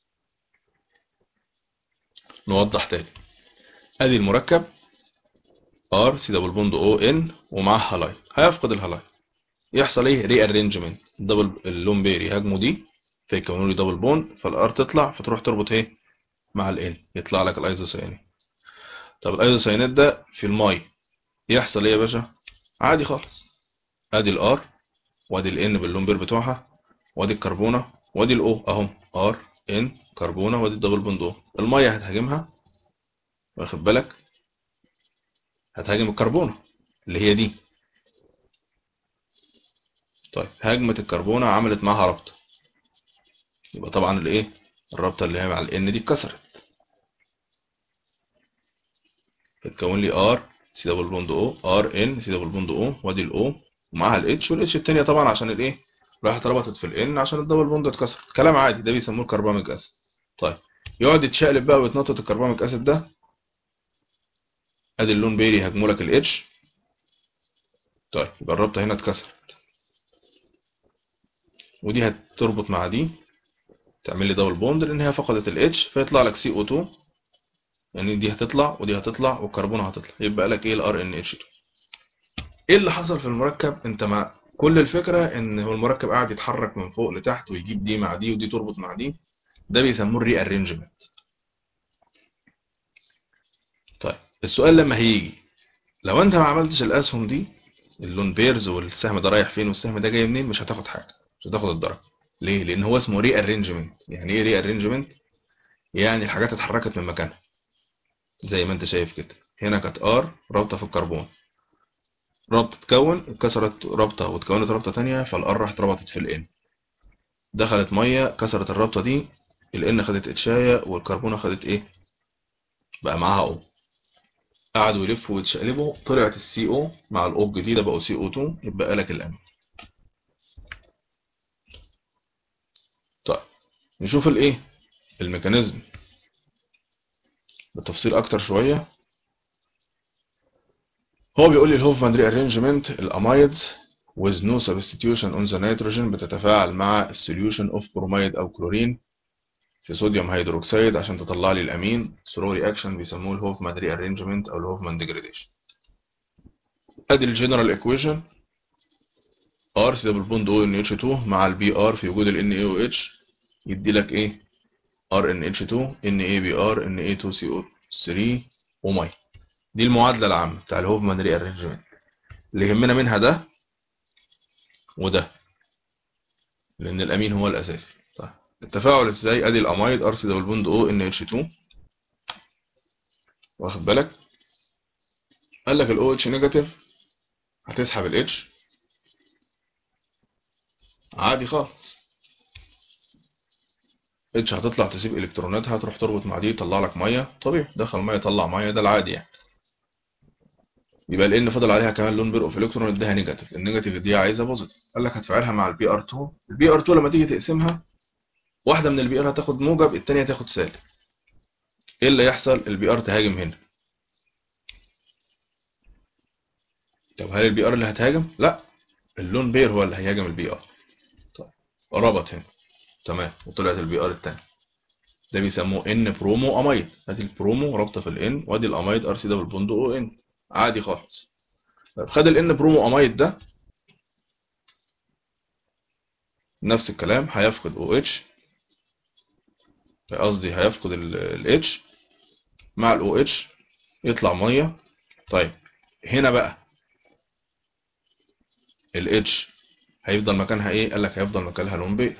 نوضح تاني ادي المركب ار سي دبل بوند او ان ومعاه هالاي هيفقد الهالاي يحصل ايه ري ارينجمنت دبل اللون بير يهاجموا دي فيكونوا لي دبل بوند فالار تطلع فتروح تربط ايه مع الان يطلع لك الايزوسيانات طب الايزوسيانات ده في الماي يحصل ايه يا باشا عادي خالص ادي الار وادي الان باللون بير بتوعها وادي الكربونه وادي الاو اهو ار ان كربونه وادي الدبل بوند او الميه هتهاجمها واخد بالك هتهاجم الكربونه اللي هي دي طيب هاجمت الكربونه عملت معاها رابطه يبقى طبعا الايه الرابطه اللي هي مع الان دي اتكسرت فتكون لي ار سي دبل بوند او ار ان سي دبل بوند او وادي الاو ومعاها الاتش والاتش التانية طبعا عشان الايه راحت ربطت في الان عشان الدبل بوند اتكسر كلام عادي ده بيسموه الكرباميك اسيد طيب يقعد يتشقلب بقى ويتنطط الكرباميك اسيد ده ادي اللون بيري يهاجموا لك الاتش طيب يبقى الرابطه هنا اتكسرت ودي هتربط مع دي تعمل لي دبل بوند لان هي فقدت الاتش فيطلع لك سي او 2 يعني دي هتطلع ودي هتطلع والكربونه هتطلع يبقى لك ايه الار ان اتش 2 ايه اللي حصل في المركب انت مع كل الفكره ان هو المركب قاعد يتحرك من فوق لتحت ويجيب دي مع دي ودي تربط مع دي ده بيسموه الري ارينجمنت طيب السؤال لما هيجي لو انت ما عملتش الاسهم دي اللون بيرز والسهم ده رايح فين والسهم ده جاي منين مش هتاخد حاجه مش هتاخد الدرجه ليه لان هو اسمه ري ارينجمنت يعني ايه ري ارينجمنت يعني الحاجات اتحركت من مكانها زي ما انت شايف كده هنا كانت ار رابطه في الكربون رابطه تكون اتكسرت رابطه وتكونت رابطه تانية فالار راحت ربطت في الان دخلت ميه كسرت الرابطه دي الان خدت اتشايه والكربونه خدت ايه بقى معاها او قعدوا يلفوا ويتشقلبوا طلعت السي او مع الاو الجديده بقوا سي او 2 يبقى لك الامين طيب نشوف الايه الميكانيزم بالتفصيل اكتر شويه هو بيقول لي الهوفمان ري ارينجمنت الامايدز with no substitution on the nitrogen بتتفاعل مع السوليوشن اوف بروميد او كلورين في صوديوم هيدروكسيد عشان تطلع لي الامين ثرو رياكشن بيسموه الهوفمان ري ارينجمنت او الهوفمان ديجريديشن ادي الجنرال ايكويشن ار سي دبل بوند او ان اتش 2 مع البي ار في وجود الان اي او اتش يدي لك ايه ار ان اتش 2 ان اي بي ار ان اي 2 سي او 3 ومي دي المعادله العامه بتاع الهوفمان ري ارينجمنت اللي يهمنا منها ده وده لان الامين هو الاساسي طيب التفاعل ازاي ادي الامايد ار سي دبل بوند او ان اتش 2 واخد بالك قال لك الاو اتش نيجاتيف هتسحب الاتش عادي خالص اتش هتطلع تسيب الكتروناتها تروح تربط مع دي يطلع لك ميه طبيعي دخل ميه طلع ميه ده العادي يعني يبقى لان فضل عليها كمان لون بير اوف الكترون اداها نيجاتيف النيجاتيف دي عايزه بوزيتيف قال لك هتفعلها مع البي ار 2 البي ار 2 لما تيجي تقسمها واحده من البي ار هتاخد موجب الثانيه هتاخد سالب ايه اللي يحصل البي ار تهاجم هنا طب هل البي ار اللي هتهاجم لا اللون بير هو اللي هيهاجم البي ار طيب ربط هنا تمام وطلعت البي ار الثانيه ده بيسموه ان برومو امايد ادي البرومو رابطه في الان وادي الامايد ار سي دبل بوند او ان عادي خالص طيب خد الان برومو امايد ده نفس الكلام هيفقد او اتش قصدي هيفقد الاتش مع الاو اتش يطلع ميه طيب هنا بقى الاتش هيفضل مكانها ايه قال لك هيفضل مكانها لون بير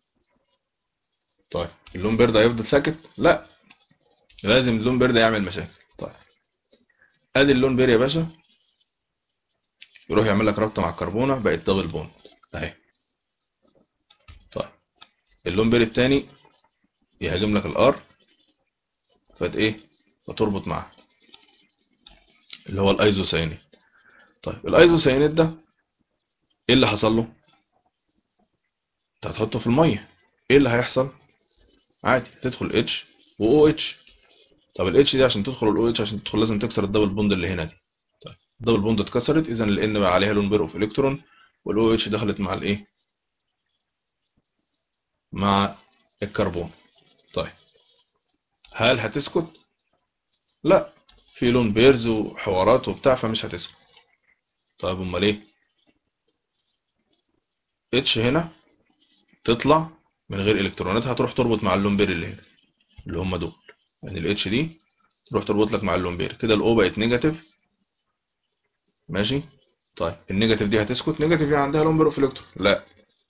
طيب اللون بير ده هيفضل ساكت لا لازم اللون بير ده يعمل مشاكل طيب ادي اللون بير يا باشا يروح يعمل لك رابطه مع الكربونه بقت دبل بوند اهي طيب اللون بير التاني يهاجم لك الار فت ايه فتربط معاه اللي هو الايزوسيانيد طيب الايزوسيانيد ده ايه اللي حصل له انت هتحطه في الميه ايه اللي هيحصل عادي تدخل اتش و اتش طب الاتش دي عشان تدخل الاو اتش عشان تدخل لازم تكسر الدبل بوند اللي هنا دي طيب الدبل بوند اتكسرت اذا الان بقى عليها لون بير اوف الكترون والاو اتش دخلت مع الايه مع الكربون طيب هل هتسكت لا في لون بيرز وحوارات وبتاع فمش هتسكت طيب امال ايه اتش هنا تطلع من غير الكترونات هتروح تربط مع اللون بير اللي هنا اللي هم دول يعني الاتش دي تروح تربط لك مع اللون بير كده الاو بقت نيجاتيف ماشي طيب النيجاتيف دي هتسكت نيجاتيف دي عندها لون بير اوف الكترون لا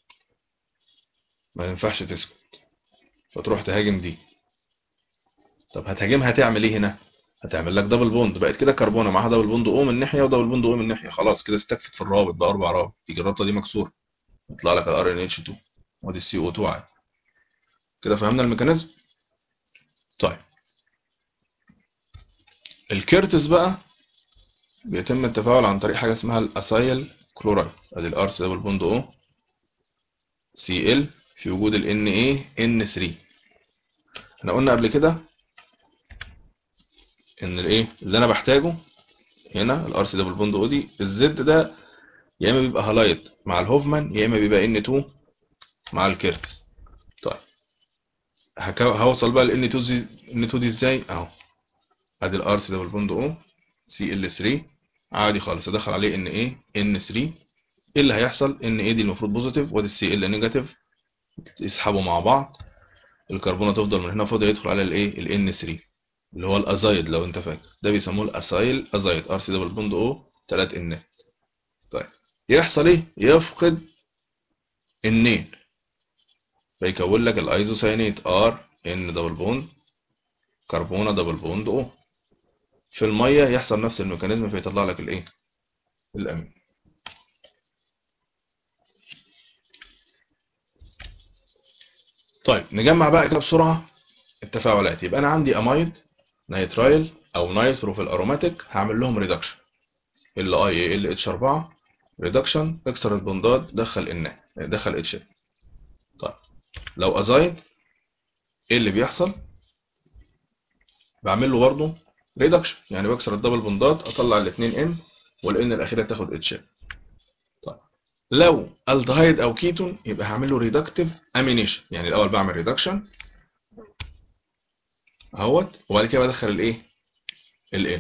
ما ينفعش تسكت فتروح تهاجم دي طب هتهاجمها هتعمل ايه هنا هتعمل لك دبل بوند بقت كده كربونه معاها دبل بوند او من ناحيه ودبل بوند او من ناحيه خلاص كده استكفت في الرابط بقى اربع روابط تيجي الرابطه دي مكسوره يطلع لك الار ان اتش 2 وادي السي او 2 عادي كده فهمنا الميكانيزم طيب الكيرتس بقى بيتم التفاعل عن طريق حاجه اسمها الاسايل كلورايد ادي الار سي دبل بوند او سي ال في وجود ال ان ايه ان 3 احنا قلنا قبل كده ان الايه اللي انا بحتاجه هنا الار سي دبل بوند او دي الزد ده يا اما بيبقى هالايت مع الهوفمان يا اما بيبقى ان 2 مع الكيرتس طيب هكو... هوصل بقى ل ان 2 دي ان 2 دي ازاي اهو ادي الار سي دبل بوند او سي ال 3 عادي خالص ادخل عليه ان ايه ان 3 ايه اللي هيحصل ان ايه دي المفروض بوزيتيف وادي السي ال نيجاتيف يسحبوا مع بعض الكربونه تفضل من هنا فاضيه يدخل على الايه الان 3 اللي هو الازايد لو انت فاكر ده بيسموه الاسايل ازايد ار سي دبل بوند او 3 ان طيب يحصل ايه يفقد النين فيكون لك الايزوسيانيت ار ان دبل بوند كربونه دبل بوند او في الميه يحصل نفس الميكانيزم فيطلع لك الايه الامين طيب نجمع بقى كده بسرعه التفاعلات يبقى انا عندي امايد نيترايل او نيترو في الاروماتيك هعمل لهم ريدكشن ال اي ال اتش 4 ريدكشن اكسر البوندات دخل ان دخل اتش طيب لو ازايد ايه اللي بيحصل بعمل له برضه ريدكشن يعني بكسر الدبل بوندات اطلع الاثنين ان والان الاخيره تاخد اتش طيب لو الدهايد او كيتون يبقى هعمل له ريدكتيف امينيشن يعني الاول بعمل ريدكشن اهوت وبعد كده بدخل الايه الان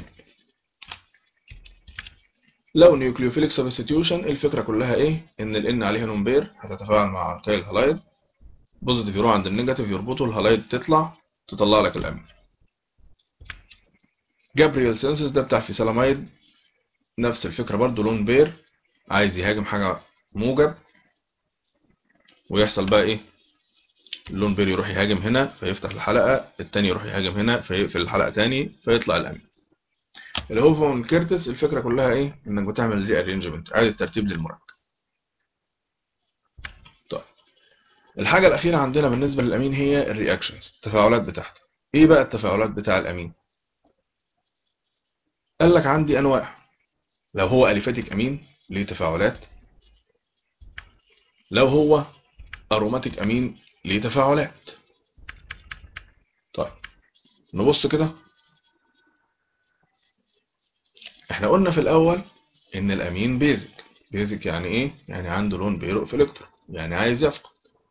لو نيوكليوفيليك سبستيوشن الفكره كلها ايه ان الان عليها نمبير هتتفاعل مع كاي الهلايد بوزيتيف يروح عند النيجاتيف يربطوا الهلايد تطلع تطلع لك الامين جابرييل سينسس ده بتاع فيسالامايد نفس الفكره برضو لون بير عايز يهاجم حاجه موجب ويحصل بقى ايه اللون بير يروح يهاجم هنا فيفتح الحلقه التاني يروح يهاجم هنا فيقفل الحلقه تاني فيطلع الامين الهوفون كيرتس الفكره كلها ايه انك بتعمل ري ارينجمنت اعاده ترتيب للمركب طيب الحاجه الاخيره عندنا بالنسبه للامين هي الرياكشنز التفاعلات بتاعته ايه بقى التفاعلات بتاع الامين قال لك عندي انواع لو هو اليفاتيك امين ليه تفاعلات لو هو اروماتيك امين ليه تفاعلات طيب نبص كده احنا قلنا في الاول ان الامين بيزك بيزك يعني ايه يعني عنده لون بيرق في الكترون يعني عايز يفقد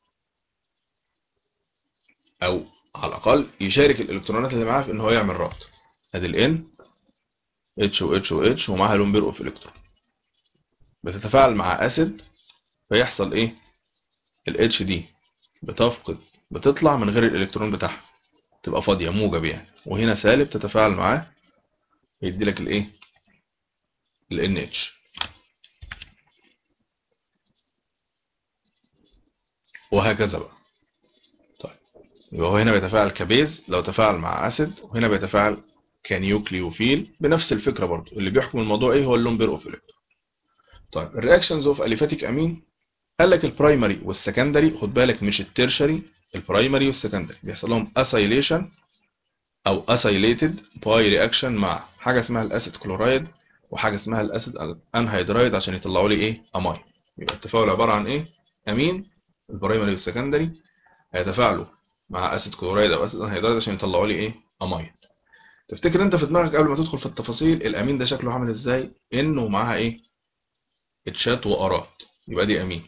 او على الاقل يشارك الالكترونات اللي معاه في ان هو يعمل رابط ادي الان اتش و اتش و اتش ومعاها لون بيرق في الكترون بتتفاعل مع اسيد فيحصل ايه الاتش دي بتفقد بتطلع من غير الالكترون بتاعها تبقى فاضيه موجب يعني وهنا سالب تتفاعل معاه يدي لك الايه ال NH وهكذا بقى طيب يبقى هو هنا بيتفاعل كبيز لو تفاعل مع اسيد وهنا بيتفاعل كنيوكليوفيل بنفس الفكره برضو اللي بيحكم الموضوع ايه هو اللون بير اوف الكترون طيب الرياكشنز اوف اليفاتيك امين قال لك البرايمري والسكندري خد بالك مش التيرشري البرايمري والسكندري بيحصل لهم اسايليشن او اسايليتد باي رياكشن مع حاجه اسمها الاسيد كلورايد وحاجه اسمها الاسيد انهيدرايد عشان يطلعوا لي ايه اماين يبقى التفاعل عباره عن ايه امين البرايمري والسكندري هيتفاعلوا مع اسيد كلورايد او اسيد انهيدرايد عشان يطلعوا لي ايه اماين تفتكر انت في دماغك قبل ما تدخل في التفاصيل الامين ده شكله عامل ازاي انه معاها ايه اتشات وارات يبقى دي امين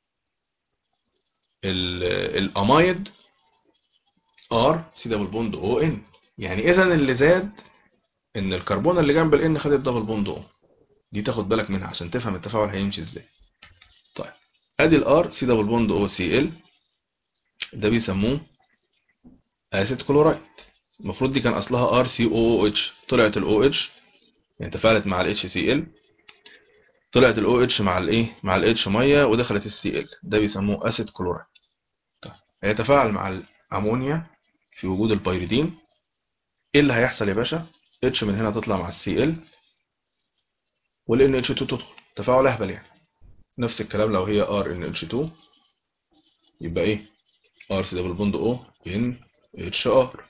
الامايد ار سي دبل بوند او ان يعني اذا اللي زاد ان الكربون اللي جنب الان خدت دبل بوند او دي تاخد بالك منها عشان تفهم التفاعل هيمشي ازاي طيب ادي الار سي دبل بوند او سي ال ده بيسموه اسيد كلورايد المفروض دي كان اصلها ار سي او او اتش طلعت الاو اتش يعني تفاعلت مع الاتش سي ال طلعت الاو اتش مع الايه مع الاتش ميه ودخلت السي ال ده بيسموه اسيد كلورايد طيب هيتفاعل مع الامونيا في وجود البيريدين ايه اللي هيحصل يا باشا اتش من هنا تطلع مع السي ال والان اتش 2 تدخل تفاعل اهبل يعني نفس الكلام لو هي ار ان اتش 2 يبقى ايه ار سي دبل بوند او ان اتش ار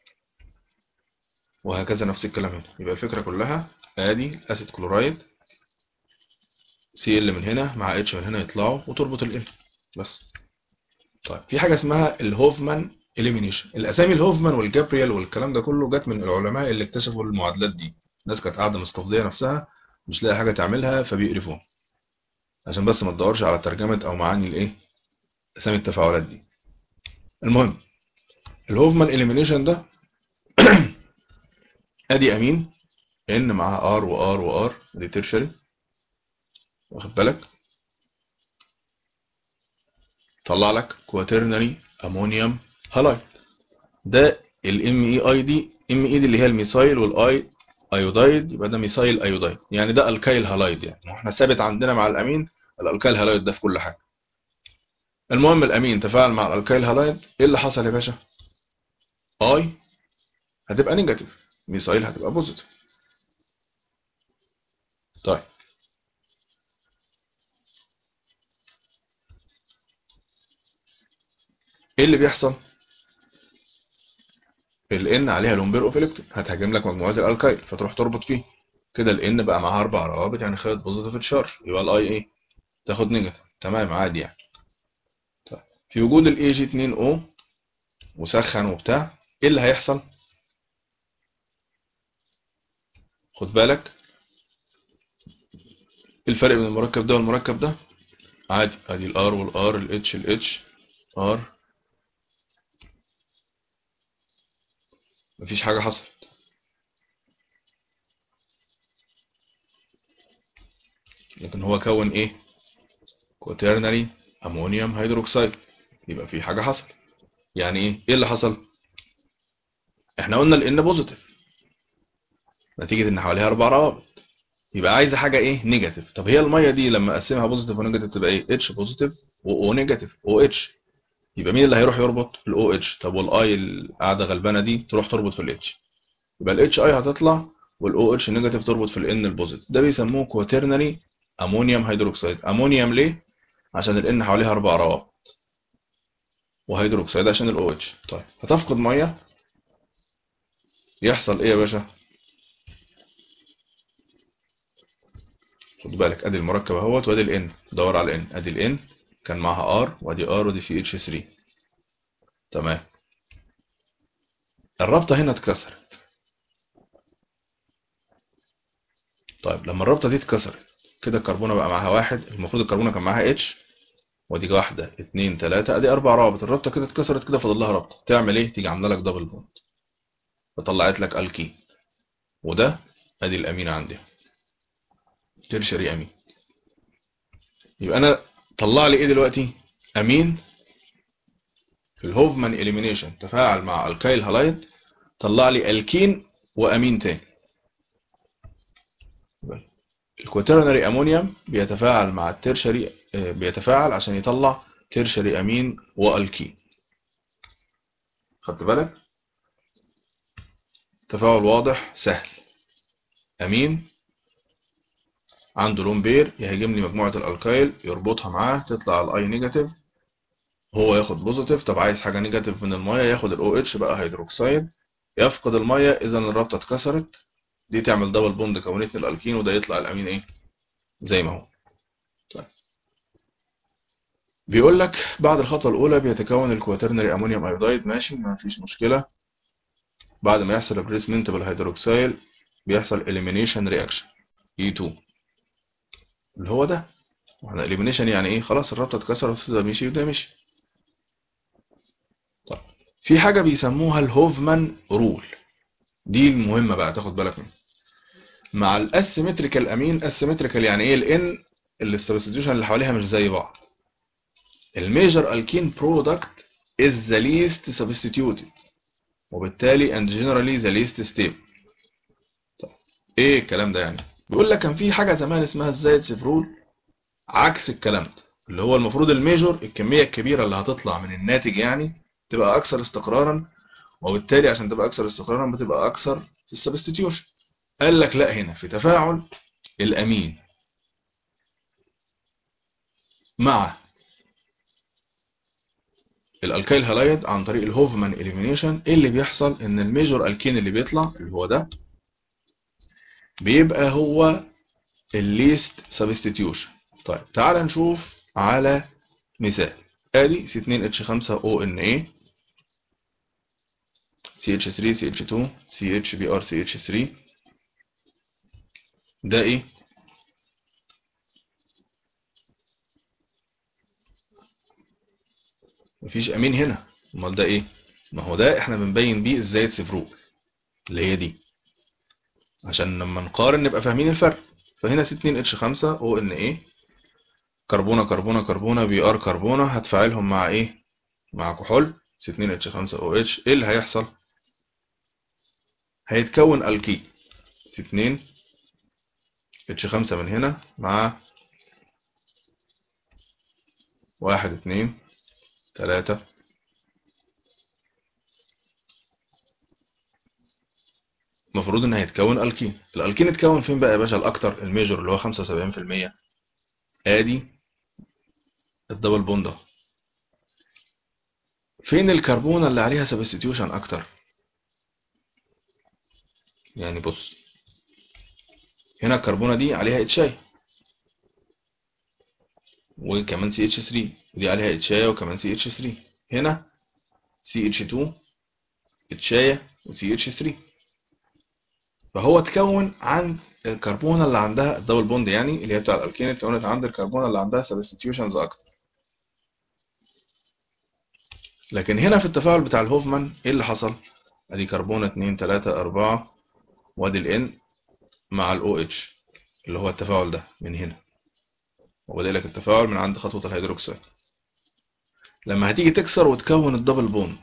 وهكذا نفس الكلام هنا يبقى الفكره كلها ادي اسيد كلورايد سي ال من هنا مع اتش من هنا يطلعوا وتربط ال بس طيب في حاجه اسمها الهوفمان اليمينيشن الاسامي الهوفمان والجابريال والكلام ده كله جت من العلماء اللي اكتشفوا المعادلات دي الناس كانت قاعده مستفضيه نفسها مش لاقي حاجه تعملها فبيقرفوها عشان بس ما تدورش على ترجمه او معاني الايه اسامي التفاعلات دي المهم الهوفمان اليمينيشن ده ادي امين ان معاها ار وار وار دي تيرشري واخد بالك طلع لك كواترنري امونيوم هالايد ده الام اي اي دي ام اي دي اللي هي الميثايل والاي ايودايد يبقى ده ميثايل ايودايد يعني ده الكايل هالايد يعني احنا ثابت عندنا مع الامين الالكايل هالايد ده في كل حاجه المهم الامين تفاعل مع الالكايل هالايد ايه اللي حصل يا باشا اي هتبقى نيجاتيف ميثايل هتبقى بوزيتيف طيب ايه اللي بيحصل ال عليها لومبير اوف الكترون هتهاجم لك مجموعات الالكايل فتروح تربط فيه كده ال بقى معاها اربع روابط يعني خدت بوزيتيف تشارج يبقى الاي ايه تاخد نيجاتيف تمام عادي يعني طيب في وجود الاي جي 2 او وسخن وبتاع ايه اللي هيحصل خد بالك الفرق بين المركب ده والمركب ده عادي ادي الار والار الاتش الاتش ار مفيش حاجة حصلت لكن هو كون ايه كوترنري امونيوم هيدروكسيد يبقى في حاجة حصلت يعني ايه ايه اللي حصل احنا قلنا الان بوزيتيف نتيجة ان حواليها اربع روابط يبقى عايزة حاجة ايه نيجاتيف طب هي المية دي لما اقسمها بوزيتيف ونيجاتيف تبقى ايه اتش بوزيتيف و او نيجاتيف او اتش يبقى مين اللي هيروح يربط الاو اتش طب والاي القاعده غلبانه دي تروح تربط في الاتش يبقى الاتش اي هتطلع والاو اتش نيجاتيف تربط في الان البوزيتيف ده بيسموه كواترنري امونيوم هيدروكسيد امونيوم ليه عشان الان حواليها اربع روابط وهيدروكسيد عشان الاو اتش طيب هتفقد ميه يحصل ايه يا باشا خد بالك ادي المركب اهوت وادي الان دور على الان ادي الان كان معاها ار وادي ار ودي سي اتش 3 تمام الرابطه هنا اتكسرت طيب لما الرابطه دي اتكسرت كده الكربونه بقى معاها واحد المفروض الكربونه كان معاها اتش ودي واحده اتنين تلاته ادي اربع روابط الرابطه كده اتكسرت كده فاضل لها رابطه تعمل ايه تيجي عامله لك دبل بوند فطلعت لك الكين وده ادي الامين عندها ترشري امين يبقى انا طلع لي ايه دلوقتي امين في الهوفمان اليمينيشن تفاعل مع الكايل هالايد طلع لي الكين وامين تاني الكواترنري امونيوم بيتفاعل مع الترشري بيتفاعل عشان يطلع ترشري امين والكين خدت بالك تفاعل واضح سهل امين عنده لون بير يهاجم لي مجموعه الالكايل يربطها معاه تطلع الاي نيجاتيف هو ياخد بوزيتيف طب عايز حاجه نيجاتيف من الميه ياخد الاو اتش بقى هيدروكسيد يفقد الميه اذا الرابطه اتكسرت دي تعمل دبل بوند كونت من الالكين وده يطلع الامين ايه زي ما هو طيب بيقول لك بعد الخطوه الاولى بيتكون الكواترنري امونيوم ايودايد ماشي ما فيش مشكله بعد ما يحصل ريبليسمنت بالهيدروكسيل بيحصل اليمينيشن رياكشن E2 اللي هو ده واحنا اليمينيشن يعني ايه خلاص الرابطه اتكسرت ده مشي وده مشي طيب في حاجه بيسموها الهوفمان رول دي المهمه بقى تاخد بالك منها مع الاسيمتريكال امين اسيمتريكال يعني ايه الان اللي السبستيوشن اللي حواليها مش زي بعض الميجر الكين برودكت is the least substituted وبالتالي and generally the least stable طيب ايه الكلام ده يعني بيقول لك كان في حاجه زمان اسمها الزايدسيف رول عكس الكلام ده اللي هو المفروض الميجور الكميه الكبيره اللي هتطلع من الناتج يعني تبقى اكثر استقرارا وبالتالي عشان تبقى اكثر استقرارا بتبقى اكثر في السبستيتيوشن قال لك لا هنا في تفاعل الامين مع الالكايل هالايد عن طريق الهوفمان اليمينيشن ايه اللي بيحصل ان الميجور الكين اللي بيطلع اللي هو ده بيبقى هو الليست سبستيتيوشن طيب تعال نشوف على مثال ادي سي 2 اتش 5 او ان اي سي اتش 3 سي اتش 2 سي اتش بي ار سي اتش 3 ده ايه مفيش امين هنا امال ده ايه ما هو ده احنا بنبين بيه ازاي تسفروه اللي هي دي عشان لما نقارن نبقى فاهمين الفرق فهنا سي 2 اتش 5 او ان ايه كربونه كربونه كربونه بي ار كربونه هتفاعلهم مع ايه مع كحول سي 2 اتش 5 او اتش ايه اللي هيحصل هيتكون الكي سي 2 اتش 5 من هنا مع واحد اتنين تلاتة المفروض ان هيتكون الكين الالكين اتكون فين بقى يا باشا الاكتر الميجور اللي هو 75% ادي الدبل بوند اهو فين الكربونه اللي عليها سبستيوشن اكتر يعني بص هنا الكربونه دي عليها اتشاي وكمان سي اتش 3 ودي عليها اتشايه وكمان سي اتش 3 هنا سي اتش 2 اتشايه وسي اتش 3 فهو اتكون عند الكربونه اللي عندها الدبل بوند يعني اللي هي بتاع الالكين اتكونت عند الكربونه اللي عندها سبستيوشنز اكتر لكن هنا في التفاعل بتاع الهوفمان ايه اللي حصل ادي كربونه 2 3 4 وادي الان مع الاو اتش اللي هو التفاعل ده من هنا وبدأ لك التفاعل من عند خطوه الهيدروكسيد لما هتيجي تكسر وتكون الدبل بوند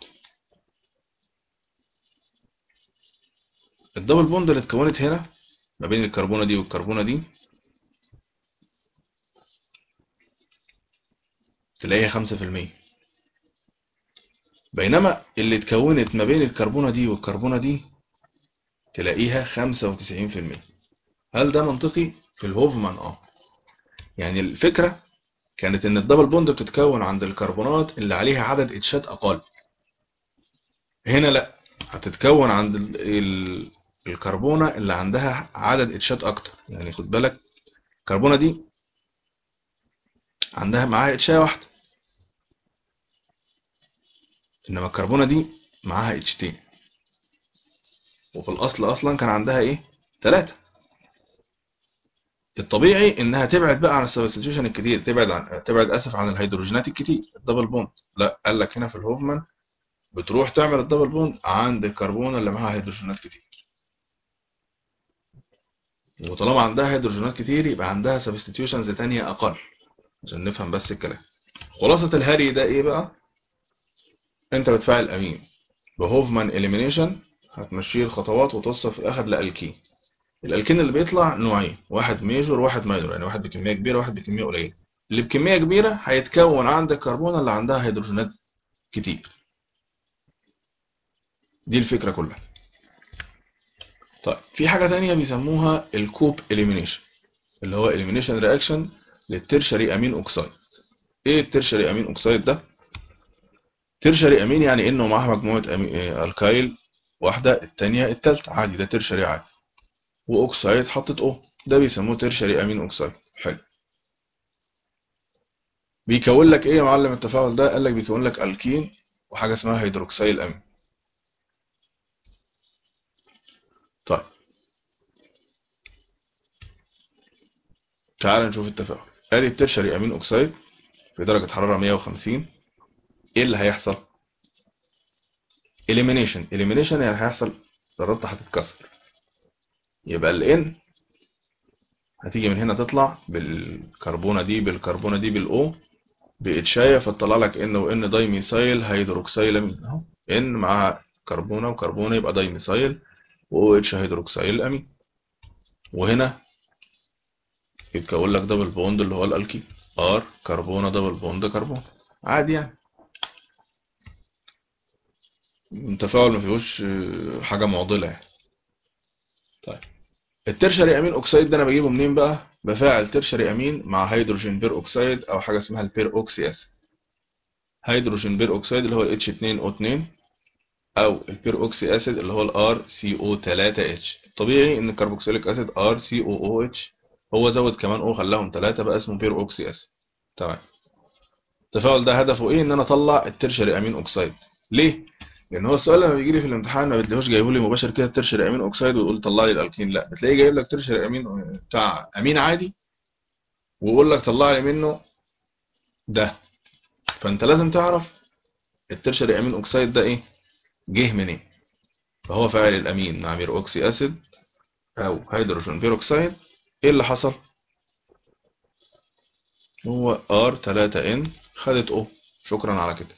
الدبل بوند اللي اتكونت هنا ما بين الكربونه دي والكربونه دي تلاقيها 5% بينما اللي اتكونت ما بين الكربونه دي والكربونه دي تلاقيها 95% هل ده منطقي في الهوفمان اه يعني الفكره كانت ان الدبل بوند بتتكون عند الكربونات اللي عليها عدد اتشات اقل هنا لا هتتكون عند ال ال الكربونه اللي عندها عدد اتشات اكتر يعني خد بالك الكربونه دي عندها معاها اتشايه واحده انما الكربونه دي معاها اتشتين وفي الاصل اصلا كان عندها ايه ثلاثه الطبيعي انها تبعد بقى عن السبستيوشن الكتير تبعد عن تبعد اسف عن الهيدروجينات الكتير الدبل بوند لا قال لك هنا في الهوفمان بتروح تعمل الدبل بوند عند الكربونه اللي معاها هيدروجينات كتير وطالما عندها هيدروجينات كتير يبقى عندها سبستيوشنز تانية اقل عشان نفهم بس الكلام خلاصة الهري ده ايه بقى انت بتفاعل امين بهوفمان اليمينيشن هتمشيه الخطوات وتوصل في الاخر لالكين الالكين اللي بيطلع نوعين واحد ميجور وواحد ماينور يعني واحد بكميه كبيره وواحد بكميه قليله اللي بكميه كبيره هيتكون عند الكربونه اللي عندها هيدروجينات كتير دي الفكره كلها طيب في حاجة تانية بيسموها الكوب إليمينيشن اللي هو إليمينيشن رياكشن للترشري أمين أوكسايد إيه الترشري أمين أوكسايد ده؟ ترشري أمين يعني إنه معاه مجموعة أمي... آه، الكايل واحدة التانية التالتة عادي ده ترشري عادي وأوكسايد حطت أو ده بيسموه ترشري أمين أوكسايد حلو بيكون لك إيه يا معلم التفاعل ده؟ قال لك بيكون لك ألكين وحاجة اسمها هيدروكسيل أمين طيب تعال نشوف التفاعل ادي الترشري امين اوكسيد في درجة حرارة 150 ايه اللي هيحصل؟ elimination elimination يعني هيحصل ذرتها هتتكسر يبقى ال N هتيجي من هنا تطلع بالكربونة دي بالكربونة دي بالاو بإتشاية فتطلع لك N و N دايميثايل هيدروكسيل امين اهو N مع كربونة وكربونة يبقى دايميثايل و OH هيدروكسيل امين وهنا يتكون لك دبل بوند اللي هو الالكين ار كربونه دبل بوند كربون عادي يعني التفاعل ما فيهوش آه، حاجه معضله يعني طيب الترشري امين اوكسيد ده انا بجيبه منين بقى بفاعل ترشري امين مع هيدروجين بير اوكسيد او حاجه اسمها البير اوكسي اسيد هيدروجين بير اوكسيد اللي هو ال H2O2 او البير اوكسي اسيد اللي هو ال RCO3H الطبيعي ان الكربوكسيليك اسيد RCOOH هو زود كمان او خلاهم ثلاثة بقى اسمه بير اوكسي اسيد تمام التفاعل ده هدفه ايه ان انا اطلع الترشري امين اوكسيد ليه لان هو السؤال لما بيجي لي في الامتحان ما بتلاقيهوش جايبه لي مباشر كده الترشري امين اوكسيد ويقول طلع لي الالكين لا بتلاقيه جايب لك ترشري امين بتاع امين عادي ويقول لك طلع لي منه ده فانت لازم تعرف الترشري امين اوكسيد ده ايه جه منين فهو فاعل الامين مع بير اوكسي اسيد او هيدروجين بيروكسيد ايه اللي حصل هو R3N خدت O شكرا على كده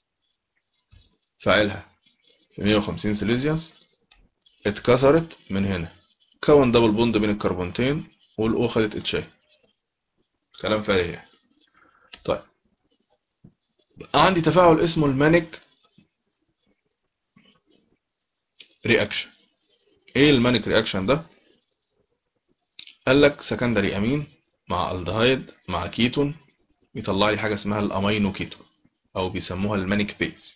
فاعلها في 150 سيليزيوس اتكسرت من هنا كون دبل بوند بين الكربونتين والاو خدت اتشاي كلام فارغ يعني طيب عندي تفاعل اسمه المانيك رياكشن ايه المانيك رياكشن ده قال لك سكندري امين مع الدهايد مع كيتون يطلع لي حاجه اسمها الامينو كيتون او بيسموها المانيك بيز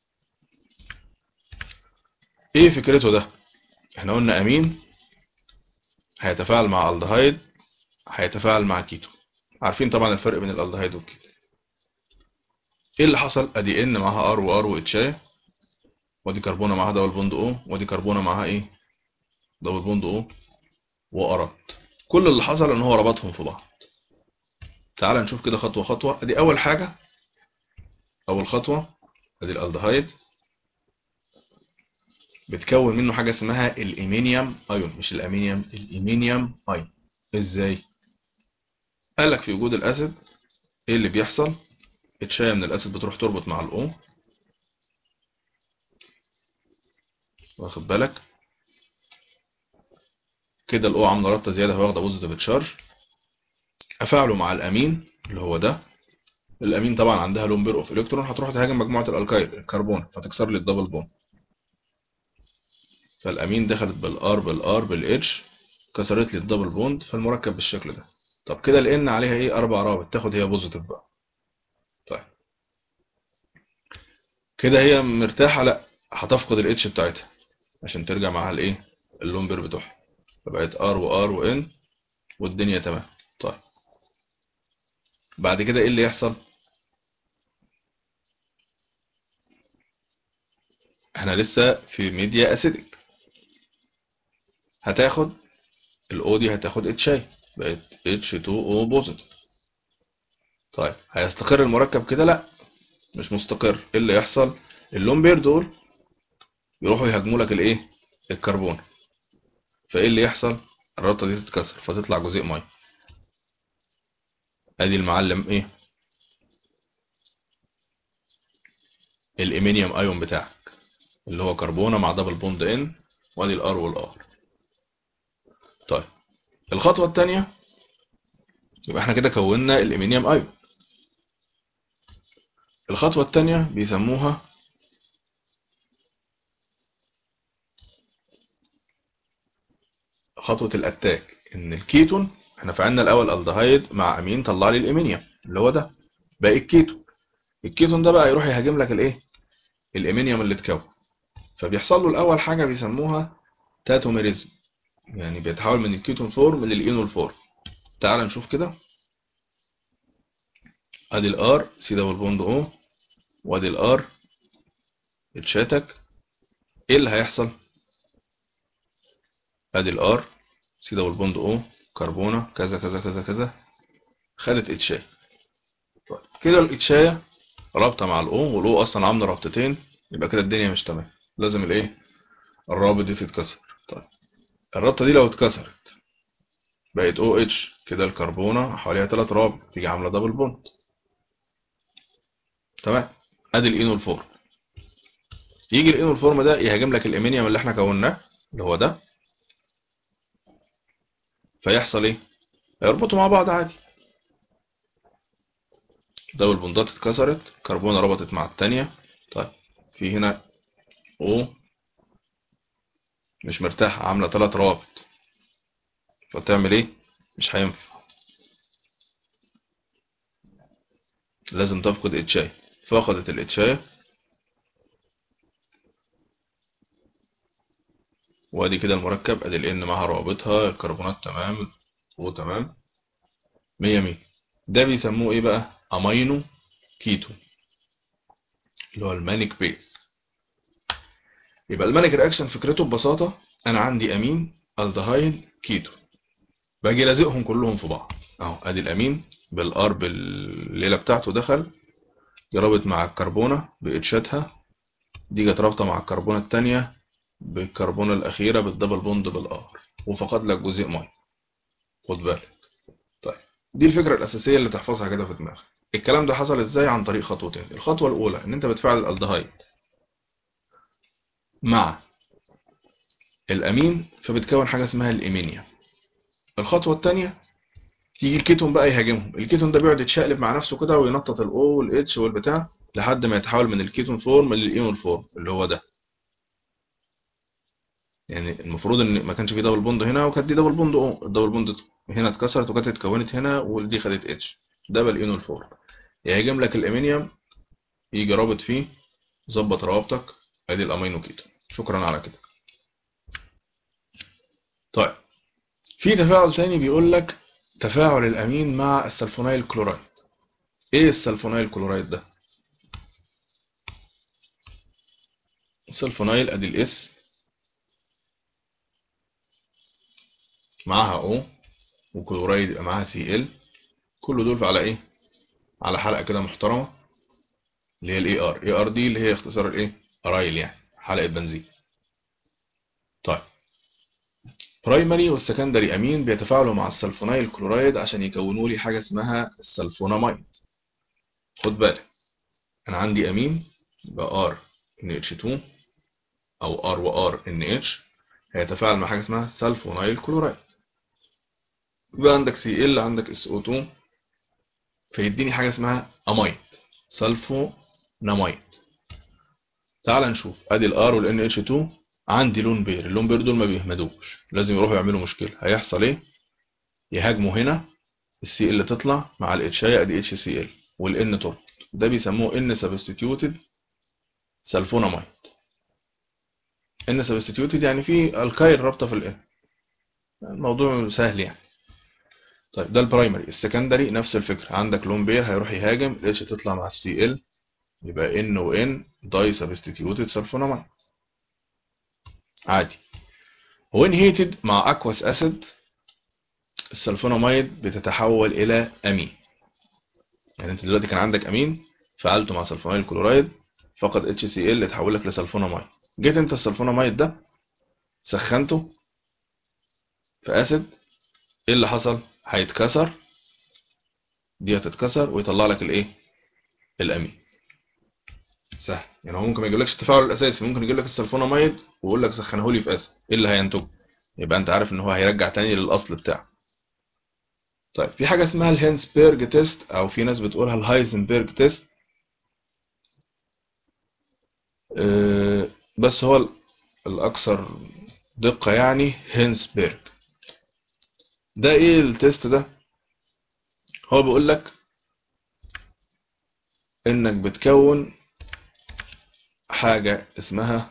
ايه فكرته ده احنا قلنا امين هيتفاعل مع الدهايد هيتفاعل مع كيتون عارفين طبعا الفرق بين الالدهايد والكيتون ايه اللي حصل ادي ان معاها ار وار واتشاي ودي كربونه معاها دبل بوند او ودي كربونه معاها ايه دبل بوند او وارات كل اللي حصل ان هو ربطهم في بعض تعال نشوف كده خطوه خطوه ادي اول حاجه اول خطوه ادي الالدهايد بتكون منه حاجه اسمها الايمينيوم ايون مش الامينيوم الايمينيوم ايون ازاي قال لك في وجود الاسيد ايه اللي بيحصل اتشايه من الاسيد بتروح تربط مع الاو واخد بالك كده الاو عامله رابطه زياده واخده بوزيتيف تشارج افاعله مع الامين اللي هو ده الامين طبعا عندها لون بير اوف الكترون هتروح تهاجم مجموعه الالكايل الكربون فتكسر لي الدبل بوند فالامين دخلت بالار بالار بالاتش كسرت لي الدبل بوند فالمركب بالشكل ده طب كده الان عليها ايه اربع روابط تاخد هي بوزيتيف بقى طيب كده هي مرتاحه لا هتفقد الاتش بتاعتها عشان ترجع معاها الايه اللون بير بتوعها فبقت ار وار وان والدنيا تمام طيب بعد كده ايه اللي يحصل احنا لسه في ميديا اسيدك هتاخد الاو دي هتاخد اتشاي بقت H2O بوزيتيف طيب هيستقر المركب كده لا مش مستقر ايه اللي يحصل اللون بير دول يروحوا يهاجموا لك الايه الكربون فايه اللي يحصل الرابطه دي تتكسر فتطلع جزيء ميه ادي المعلم ايه الامينيوم ايون بتاعك اللي هو كربونه مع دبل بوند ان وادي الار والار طيب الخطوه الثانيه يبقى احنا كده كونا الامينيوم ايون الخطوه الثانيه بيسموها خطوه الاتاك ان الكيتون احنا فعلنا الاول الدهايد مع امين طلع لي الامينيوم اللي هو ده باقي الكيتون الكيتون ده بقى يروح يهاجم لك الايه الامينيوم اللي اتكون فبيحصل له الاول حاجه بيسموها تاتوميريزم يعني بيتحول من الكيتون فورم للاينول فورم تعال نشوف كده ادي الار سي دبل بوند او وادي الار اتشاتك ايه اللي هيحصل ادي الار سي دبل بوند او كربونه كذا كذا كذا كذا خدت اتشاي طيب كده الاتشايه رابطه مع الاو والاو اصلا عامله رابطتين يبقى كده الدنيا مش تمام لازم الايه الرابط دي تتكسر طيب الرابطه دي لو اتكسرت بقت او اتش كده الكربونه حواليها ثلاث روابط تيجي عامله دبل بوند تمام ادي الاينول فورم يجي الاينول فورم ده يهاجم لك الامينيوم اللي احنا كوناه اللي هو ده فيحصل ايه هيربطوا مع بعض عادي دبل بوندات اتكسرت كربونه ربطت مع التانية طيب في هنا او مش مرتاحة عاملة تلات روابط فتعمل ايه مش هينفع لازم تفقد اتشاي فقدت الاتشاية وادي كده المركب ادي الان معاها روابطها الكربونات تمام وتمام مية مية ده بيسموه ايه بقى امينو كيتو اللي هو المانيك بيز يبقى المانيك رياكشن فكرته ببساطة انا عندي امين الدهايد كيتو باجي لازقهم كلهم في بعض اهو ادي الامين بالار بالليله بتاعته دخل رابط مع الكربونه باتشاتها دي جت رابطه مع الكربونه الثانيه بالكربونه الاخيره بالدبل بوند بالار وفقد لك جزيء ميه خد بالك طيب دي الفكره الاساسيه اللي تحفظها كده في دماغك الكلام ده حصل ازاي عن طريق خطوتين الخطوه الاولى ان انت بتفعل الالدهايد مع الامين فبتكون حاجه اسمها الامينيا الخطوه الثانيه تيجي الكيتون بقى يهاجمهم الكيتون ده بيقعد يتشقلب مع نفسه كده وينطط الاو والاتش والبتاع لحد ما يتحول من الكيتون فورم للاينول فورم اللي هو ده يعني المفروض ان ما كانش في دبل بوند هنا وكانت دي دبل بوند او الدبل بوند هنا اتكسرت وكانت اتكونت هنا ودي خدت اتش ده بقى الاينول فورم يهاجم لك الامينيوم يجي رابط فيه ظبط روابطك ادي الامينو كيتون شكرا على كده طيب في تفاعل تاني بيقول لك تفاعل الامين مع السلفونيل كلورايد ايه السلفونيل كلورايد ده السلفونيل ادي الاس معاها او وكلورايد يبقى معاها سي ال كل دول على ايه على حلقه كده محترمه اللي هي الاي ار اي ار دي اللي هي اختصار الايه ارايل يعني حلقه بنزين طيب برايمري والسكندري امين بيتفاعلوا مع السلفونيل كلورايد عشان يكونوا لي حاجه اسمها السلفوناميد خد بالك انا عندي امين يبقى ار ان اتش 2 او ار وار ان اتش هيتفاعل مع حاجه اسمها سلفونيل كلورايد يبقى عندك سي ال عندك اس او 2 فيديني حاجه اسمها اميد سلفوناميد تعال نشوف ادي الار والان اتش 2 عندي لون بير اللون بير دول ما بيهمدوش لازم يروحوا يعملوا مشكله هيحصل ايه يهاجموا هنا السي ال تطلع مع الاتشاي ادي اتش سي ال والان تربط ده بيسموه ان سبستيتيوتد سلفوناميد ان سبستيتيوتد يعني في الكايل رابطه في الان الموضوع سهل يعني طيب ده البرايمري السكندري نفس الفكره عندك لون بير هيروح يهاجم الاتش تطلع مع السي ال يبقى ان وان داي سبستيتيوتد سلفوناميد عادي وين هيتد مع اكوس اسيد السلفوناميد بتتحول الى امين يعني انت دلوقتي كان عندك امين فعلته مع سلفونيل كلورايد فقد اتش سي ال اتحول لك لسلفوناميد جيت انت السلفوناميد ده سخنته في اسيد ايه اللي حصل هيتكسر دي هتتكسر ويطلع لك الايه الامين سهل يعني هو ممكن ما يجيبلكش التفاعل الاساسي ممكن يجيب لك السلفوناميد ويقول لك سخنه لي في اسيد ايه اللي هينتج يبقى انت عارف ان هو هيرجع تاني للاصل بتاعه طيب في حاجه اسمها الهينسبيرج تيست او في ناس بتقولها الهايزنبرج تيست أه بس هو الاكثر دقه يعني هينسبيرج ده ايه التيست ده هو بيقول لك انك بتكون حاجة اسمها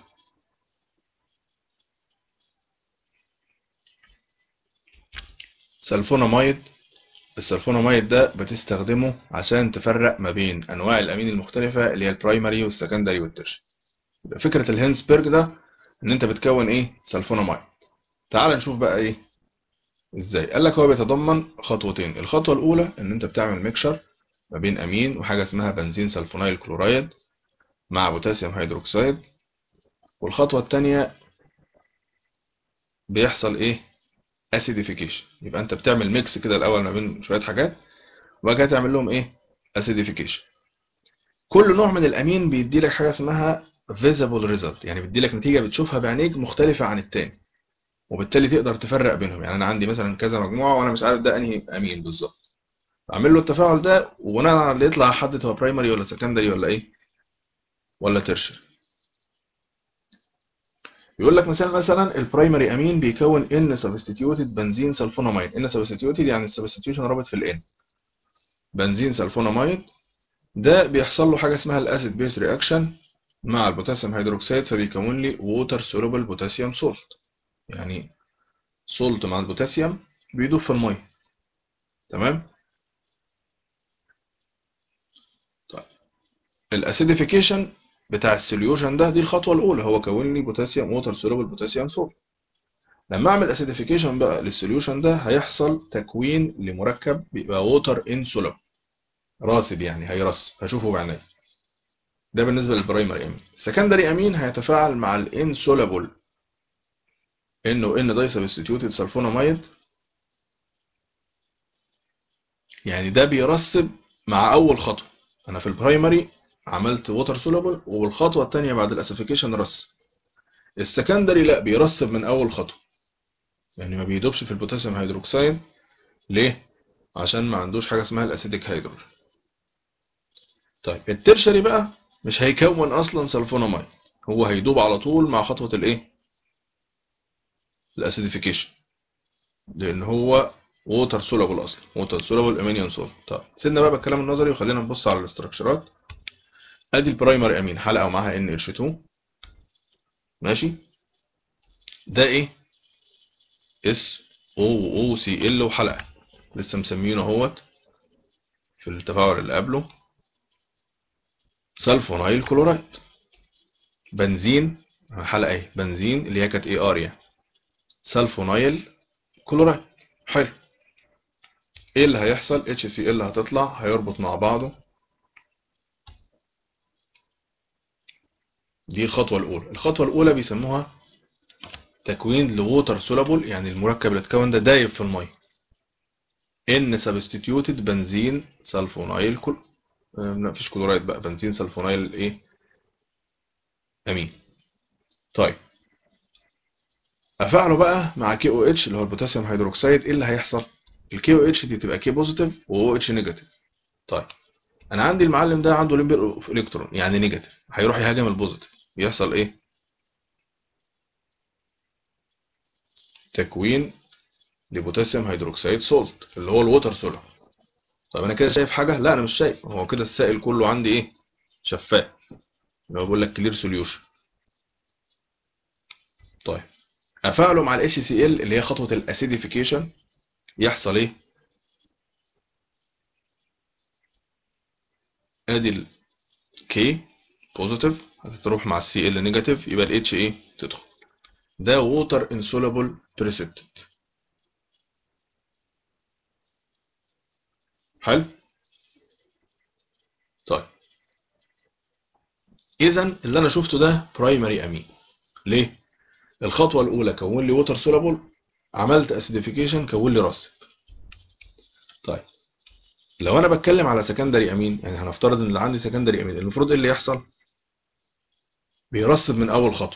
سلفوناميد السلفوناميد ده بتستخدمه عشان تفرق ما بين انواع الامين المختلفة اللي هي البرايمري والسكندري والترشري يبقى فكرة الهينسبرج ده ان انت بتكون ايه سلفوناميد تعال نشوف بقى ايه ازاي قال لك هو بيتضمن خطوتين الخطوة الاولى ان انت بتعمل ميكشر ما بين امين وحاجة اسمها بنزين سلفونايل كلورايد مع بوتاسيوم هيدروكسيد والخطوة التانية بيحصل ايه اسيديفيكيشن يبقى انت بتعمل ميكس كده الاول ما بين شويه حاجات وبعد كده تعمل لهم ايه اسيديفيكيشن كل نوع من الامين بيدي لك حاجه اسمها فيزيبل ريزلت يعني بيدي لك نتيجه بتشوفها بعينيك مختلفه عن التاني وبالتالي تقدر تفرق بينهم يعني انا عندي مثلا كذا مجموعه وانا مش عارف ده انهي امين بالظبط اعمل له التفاعل ده وبناء على اللي يطلع احدد هو برايمري ولا سكندري ولا ايه ولا ترشري يقول لك مثال مثلا البرايمري امين بيكون ان سبستيتيوتد بنزين سلفوناميد ان سبستيتيوتد يعني السبستيتيوشن رابط في الان بنزين سلفوناميد ده بيحصل له حاجه اسمها الاسيد بيس رياكشن مع البوتاسيوم هيدروكسيد فبيكون لي ووتر سولوبل بوتاسيوم سولت يعني سولت مع البوتاسيوم بيدوب في الميه تمام طيب الاسيديفيكيشن بتاع السوليوشن ده دي الخطوه الاولى هو كون لي بوتاسيوم ووتر سولوبل بوتاسيوم سولت لما اعمل اسيديفيكيشن بقى للسوليوشن ده هيحصل تكوين لمركب بيبقى ووتر انسولوبل راسب يعني هيرسب هشوفه بعيني ده بالنسبه للبرايمري امين السكندري امين هيتفاعل مع الانسولوبل انه ان داي سبستيتيوتد سلفوناميد يعني ده بيرسب مع اول خطوه انا في البرايمري عملت ووتر سولوبل والخطوه الثانيه بعد الاسيفيكيشن رسب السكندري لا بيرسب من اول خطوه يعني ما بيدوبش في البوتاسيوم هيدروكسيد ليه عشان ما عندوش حاجه اسمها الاسيديك هيدروجين طيب الترشري بقى مش هيكون اصلا سلفوناميد هو هيدوب على طول مع خطوه الايه الاسيديفيكيشن لان هو ووتر سولابل اصلا ووتر سولابل امينيوم سول طيب سيبنا بقى بالكلام النظري وخلينا نبص على الاستراكشرات ادي البرايمري امين حلقه ومعاها ان اتش 2 ماشي ده ايه اس او او سي ال وحلقه لسه مسمينه اهوت في التفاعل اللي قبله سلفونايل كلورايد بنزين حلقه ايه بنزين اللي هي كانت اي ار يعني سلفونايل كلورايد حلو ايه اللي هيحصل اتش سي ال هتطلع هيربط مع بعضه دي الخطوه الاولى الخطوه الاولى بيسموها تكوين لووتر سولابل يعني المركب اللي اتكون ده دايب في الميه ان سبستيتيوتد بنزين سلفونايل كل مفيش كلورايد بقى بنزين سلفونايل ايه امين طيب افعله بقى مع كي او اتش اللي هو البوتاسيوم هيدروكسيد ايه اللي هيحصل الكي او اتش دي تبقى كي بوزيتيف و اتش نيجاتيف طيب انا عندي المعلم ده عنده ليمبر اوف الكترون يعني نيجاتيف هيروح يهاجم البوزيتيف يحصل ايه تكوين لبوتاسيوم هيدروكسيد سولت اللي هو الووتر سولار طب انا كده شايف حاجه لا انا مش شايف هو كده السائل كله عندي ايه شفاف اللي هو بقول لك كلير سوليوشن طيب افعله مع الاتش سي ال اللي هي خطوه الاسيديفيكيشن يحصل ايه ادي ال K بوزيتيف هتروح مع السي ال نيجاتيف يبقى ال H ايه تدخل ده ووتر انسولابل بريسبتد حلو طيب اذا اللي انا شفته ده برايمري امين ليه الخطوه الاولى كون لي ووتر سولابل عملت اسيديفيكيشن كون لي راسب طيب لو انا بتكلم على سكندري امين يعني هنفترض ان اللي عندي سكندري امين المفروض ايه اللي يحصل بيرسب من اول خطوه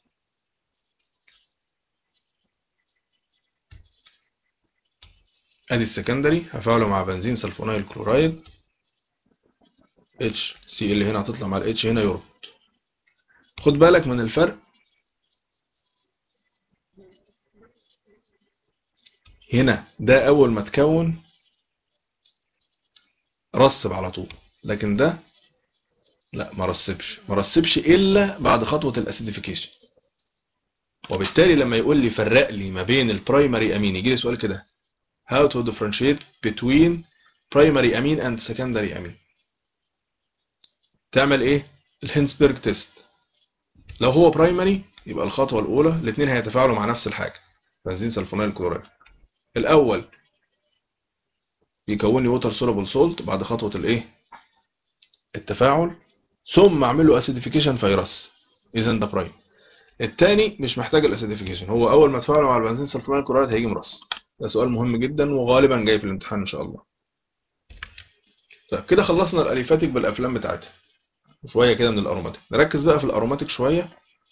ادي السكندري هفعله مع بنزين سلفونايل كلورايد اتش سي اللي هنا هتطلع مع الاتش هنا يربط خد بالك من الفرق هنا ده اول ما تكون رسب على طول لكن ده لا ما رسبش ما رسبش الا بعد خطوه الاسيديفيكيشن وبالتالي لما يقول لي فرق لي ما بين البرايمري امين يجي لي سؤال كده how to differentiate between primary amine and secondary amine تعمل ايه الهنسبرج تيست لو هو برايمري يبقى الخطوه الاولى الاثنين هيتفاعلوا مع نفس الحاجه بنزين سلفونيل كلورايد الاول يكون لي ووتر سولوبل سولت بعد خطوه الايه التفاعل ثم اعمل له اسيديفيكيشن فيرس اذا ده برايم الثاني مش محتاج الاسيديفيكيشن هو اول ما تفاعله مع البنزين سلفونيل كلورايد هيجي مرص ده سؤال مهم جدا وغالبا جاي في الامتحان ان شاء الله طيب كده خلصنا الاليفاتيك بالافلام بتاعتها شويه كده من الاروماتيك نركز بقى في الاروماتيك شويه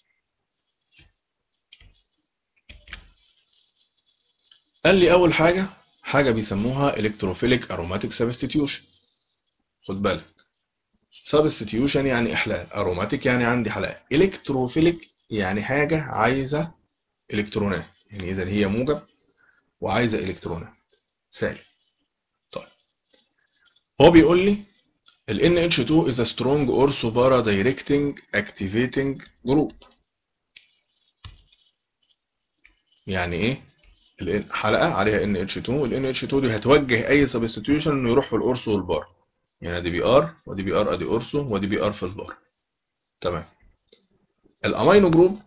قال لي اول حاجه حاجه بيسموها الكتروفيليك اروماتيك سبستيتيوشن خد بالك سبستيتيوشن يعني احلال اروماتيك يعني عندي حلال الكتروفيليك يعني حاجه عايزه الكترونات يعني اذا هي موجب وعايزه الكترونات سالب طيب هو بيقول لي ال NH2 is a strong ortho para directing activating group يعني ايه الحلقه عليها NH2 وال NH2 دي هتوجه اي سبستيتيوشن انه يروح في الاورثو والبار يعني دي بي ار ودي بي ار ادي اورثو ودي بي ار في البار تمام الامينو جروب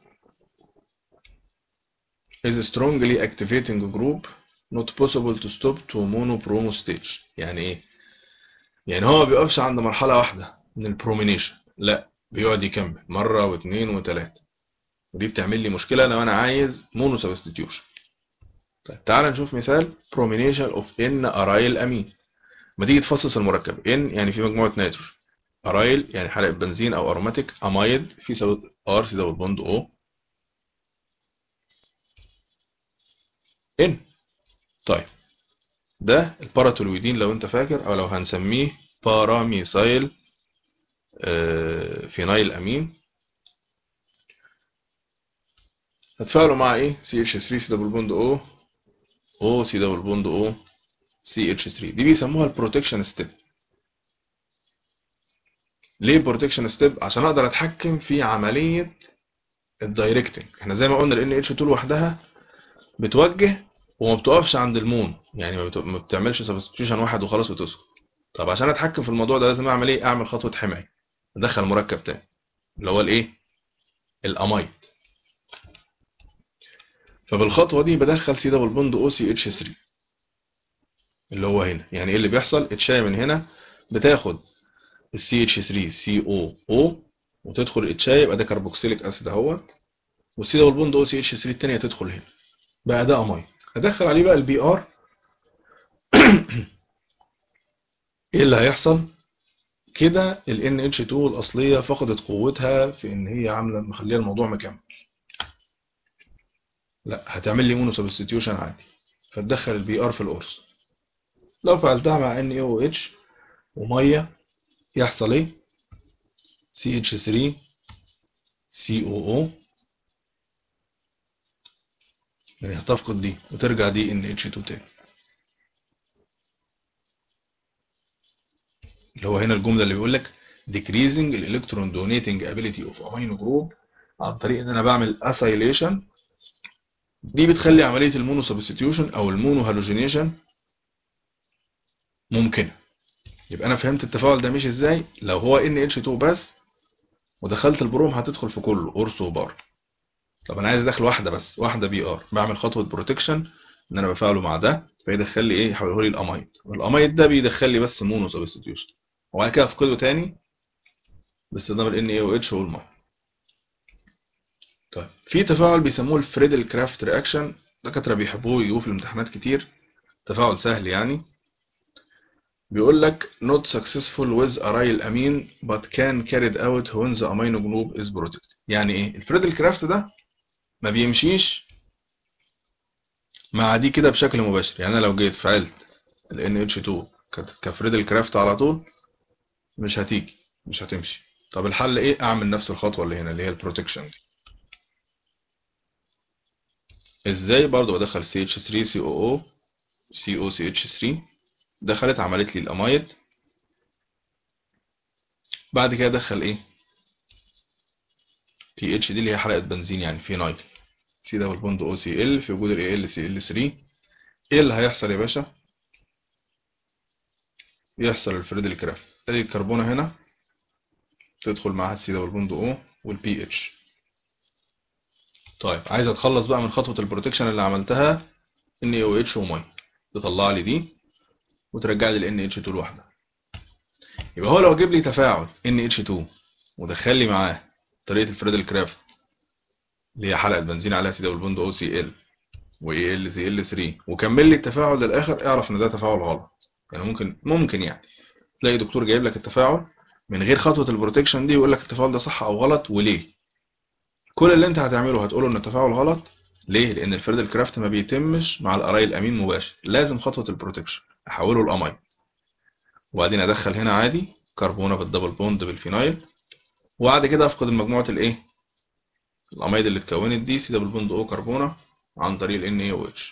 is strongly activating group not possible to stop to monopromo stage يعني ايه يعني هو ما بيقفش عند مرحله واحده من البرومينيشن لا بيقعد يكمل مره واثنين وثلاثه ودي بتعمل لي مشكله لو انا عايز مونو سبستيتيوشن طيب تعال نشوف مثال برومينيشن اوف ان ارايل امين ما تيجي تفصص المركب ان يعني في مجموعه نيتروجين ارايل يعني حلقه بنزين او اروماتيك امايد في سبب ار سي دبل بوند او ان طيب ده الباراتولويدين لو انت فاكر او لو هنسميه باراميسايل آه فينايل امين هتفاعلوا مع ايه سي اتش 3 سي دبل بوند او او سي دبل بوند او سي اتش 3 دي بيسموها البروتكشن ستيب ليه بروتكشن ستيب عشان اقدر اتحكم في عمليه الدايركتنج احنا زي ما قلنا ال اتش 2 لوحدها بتوجه وما بتقفش عند المون يعني ما بتعملش سبستيوشن واحد وخلاص وتسكت طب عشان اتحكم في الموضوع ده لازم اعمل ايه اعمل خطوه حمايه ادخل مركب تاني اللي هو الايه الامايد فبالخطوه دي بدخل سي دبل بوند او سي اتش 3 اللي هو هنا يعني ايه اللي بيحصل اتشاي من هنا بتاخد السي اتش 3 سي او او وتدخل اتشاي يبقى ده كربوكسيليك اسيد اهوت والسي دبل بوند او سي اتش 3 الثانيه تدخل هنا بقى ده امايد ادخل عليه بقى البي ار ايه اللي هيحصل كده ال NH2 الاصليه فقدت قوتها في ان هي عامله مخليه الموضوع مكمل لا هتعمل لي مونو سبستيوشن عادي فتدخل البي ار في القرص لو فعلتها مع ان او اتش وميه يحصل ايه سي اتش 3 سي او او يعني هتفقد دي وترجع دي ان اتش 2 تاني اللي هو هنا الجمله اللي بيقول لك decreasing electron donating ability of amino group عن طريق ان انا بعمل اسايليشن دي بتخلي عمليه المونو سبستيوشن او المونو هالوجينيشن ممكنه يبقى انا فهمت التفاعل ده ماشي ازاي لو هو ان اتش 2 بس ودخلت البروم هتدخل في كله قرص وبار طب انا عايز ادخل واحده بس واحده بي ار بعمل خطوه بروتكشن ان انا بفعله مع ده فيدخل لي ايه يحوله لي الامايد والامايد ده بيدخل لي بس مونو سبستيوشن وبعد كده افقده تاني باستخدام ال ان اي او اتش والميه طيب في تفاعل بيسموه الفريدل كرافت رياكشن دكاتره بيحبوه يجيبوه في الامتحانات كتير تفاعل سهل يعني بيقول لك not successful with aryl amine but can carried out when the amino group is protected يعني ايه الفريدل كرافت ده ما بيمشيش مع دي كده بشكل مباشر يعني انا لو جيت فعلت ال NH2 كفريدل كرافت على طول مش هتيجي مش هتمشي طب الحل ايه اعمل نفس الخطوه اللي هنا اللي هي البروتكشن دي ازاي برضو بدخل CH3COO COCH3 دخلت عملت لي الامايد بعد كده ادخل ايه بي اتش دي اللي هي حلقه بنزين يعني فينايل سي دبل بوند او سي ال في وجود الاي ال سي ال 3 ايه اللي هيحصل يا باشا يحصل الفريدل كرافت ادي الكربونه هنا تدخل معاها السي دبل بوند او والبي اتش طيب عايز اتخلص بقى من خطوه البروتكشن اللي عملتها ان اي او اتش وميه تطلع لي دي وترجع لي الان اتش 2 لوحدها يبقى هو لو جاب لي تفاعل ان اتش 2 ودخل لي معاه طريقه الفريدل كرافت اللي هي حلقه بنزين عليها سي دبل بوند او سي ال واي ال سي ال 3 وكمل لي التفاعل للاخر اعرف ان ده تفاعل غلط يعني ممكن ممكن يعني تلاقي دكتور جايب لك التفاعل من غير خطوه البروتكشن دي ويقول لك التفاعل ده صح او غلط وليه كل اللي انت هتعمله هتقوله ان التفاعل غلط ليه لان الفريدل كرافت ما بيتمش مع القرايل الامين مباشر لازم خطوه البروتكشن احوله لامين وبعدين ادخل هنا عادي كربونه بالدبل بوند بالفينايل وبعد كده افقد مجموعه الايه الاميد اللي اتكونت دي سي دبل بوند او كربونه عن طريق ال اي او اتش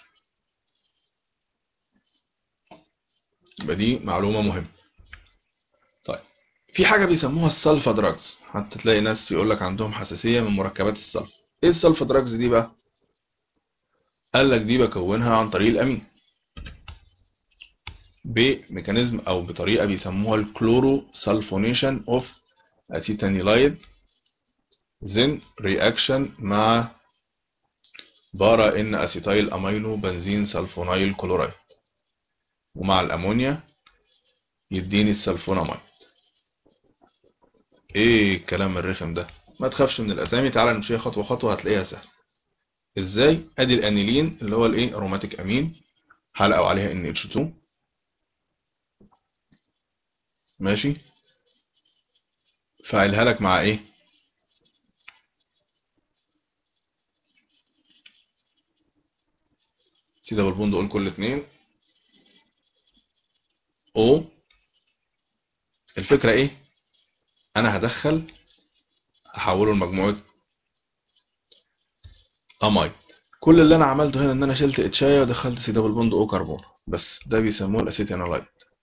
يبقى دي معلومه مهمه طيب في حاجه بيسموها السلفا دراجز حتى تلاقي ناس يقول لك عندهم حساسيه من مركبات السلفا ايه السلفا دراجز دي بقى قال لك دي بكونها عن طريق الامين بميكانيزم او بطريقه بيسموها الكلورو سلفونيشن اوف اسيتانيلايد زين رياكشن مع بارا ان اسيتايل امينو بنزين سلفونايل كلورايد ومع الامونيا يديني السلفوناميد ايه الكلام الرخم ده ما تخافش من الاسامي تعالى نمشيها خطوه خطوه هتلاقيها سهله ازاي ادي الانيلين اللي هو الايه اروماتيك امين حلقه وعليها ان اتش 2 ماشي فاعلها لك مع ايه سي دبل بوند قول كل اتنين او الفكره ايه انا هدخل هحوله لمجموعه امايد كل اللي انا عملته هنا ان انا شلت اتشايا ودخلت سي دبل بوند او كربون بس ده بيسموه الاسيتيانولايد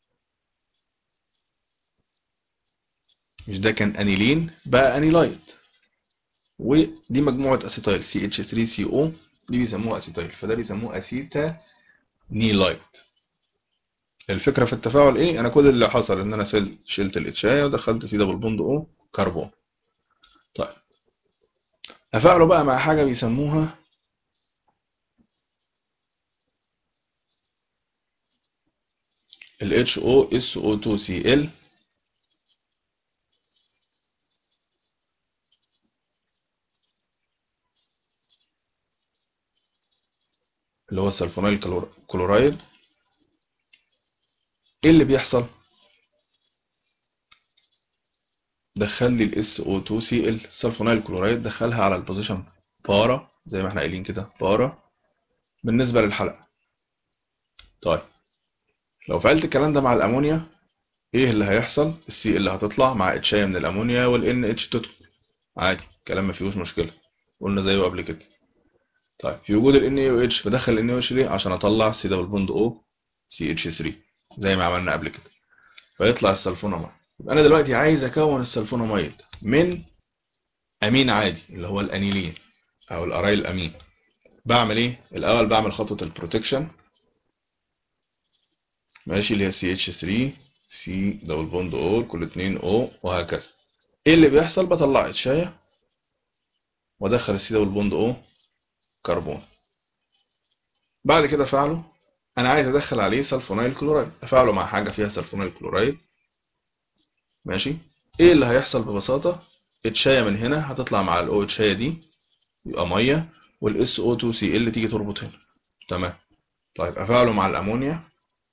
مش ده كان انيلين بقى انيلايد ودي مجموعه اسيتايل سي اتش 3 سي او دي بيسموها اسيتايل فده بيسموه اسيتا نيلايد الفكره في التفاعل ايه انا كل اللي حصل ان انا سل شلت الاتشايا ودخلت سي دبل بوند او كربون طيب افعله بقى مع حاجه بيسموها ال HOSO2Cl اللي هو السلفونيل كلورايد ايه اللي بيحصل دخل لي ال SO2Cl السلفونيل كلورايد دخلها على البوزيشن بارا زي ما احنا قايلين كده بارا بالنسبه للحلقه طيب لو فعلت الكلام ده مع الامونيا ايه اللي هيحصل السي اللي هتطلع مع اتشايه من الامونيا والان اتش تدخل عادي الكلام ما فيهوش مشكله قلنا زيه قبل كده طيب في وجود ال او اتش بدخل ال او اتش ليه عشان اطلع سي دبل بوند او سي اتش 3 زي ما عملنا قبل كده فيطلع السلفوناميد يبقى انا دلوقتي عايز اكون السلفوناميد من امين عادي اللي هو الانيلين او الارايل الامين بعمل ايه الاول بعمل خطوه البروتكشن ماشي اللي هي سي اتش 3 سي دبل بوند او كل اتنين او وهكذا ايه اللي بيحصل بطلع اتشايه وادخل السي دبل بوند او كربون بعد كده افعله انا عايز ادخل عليه سلفونيل كلورايد افعله مع حاجه فيها سلفونيل كلورايد ماشي ايه اللي هيحصل ببساطه اتشايه من هنا هتطلع مع الاو اتشايه دي يبقى ميه والاس او 2 سي ال تيجي تربط هنا تمام طيب افعله مع الامونيا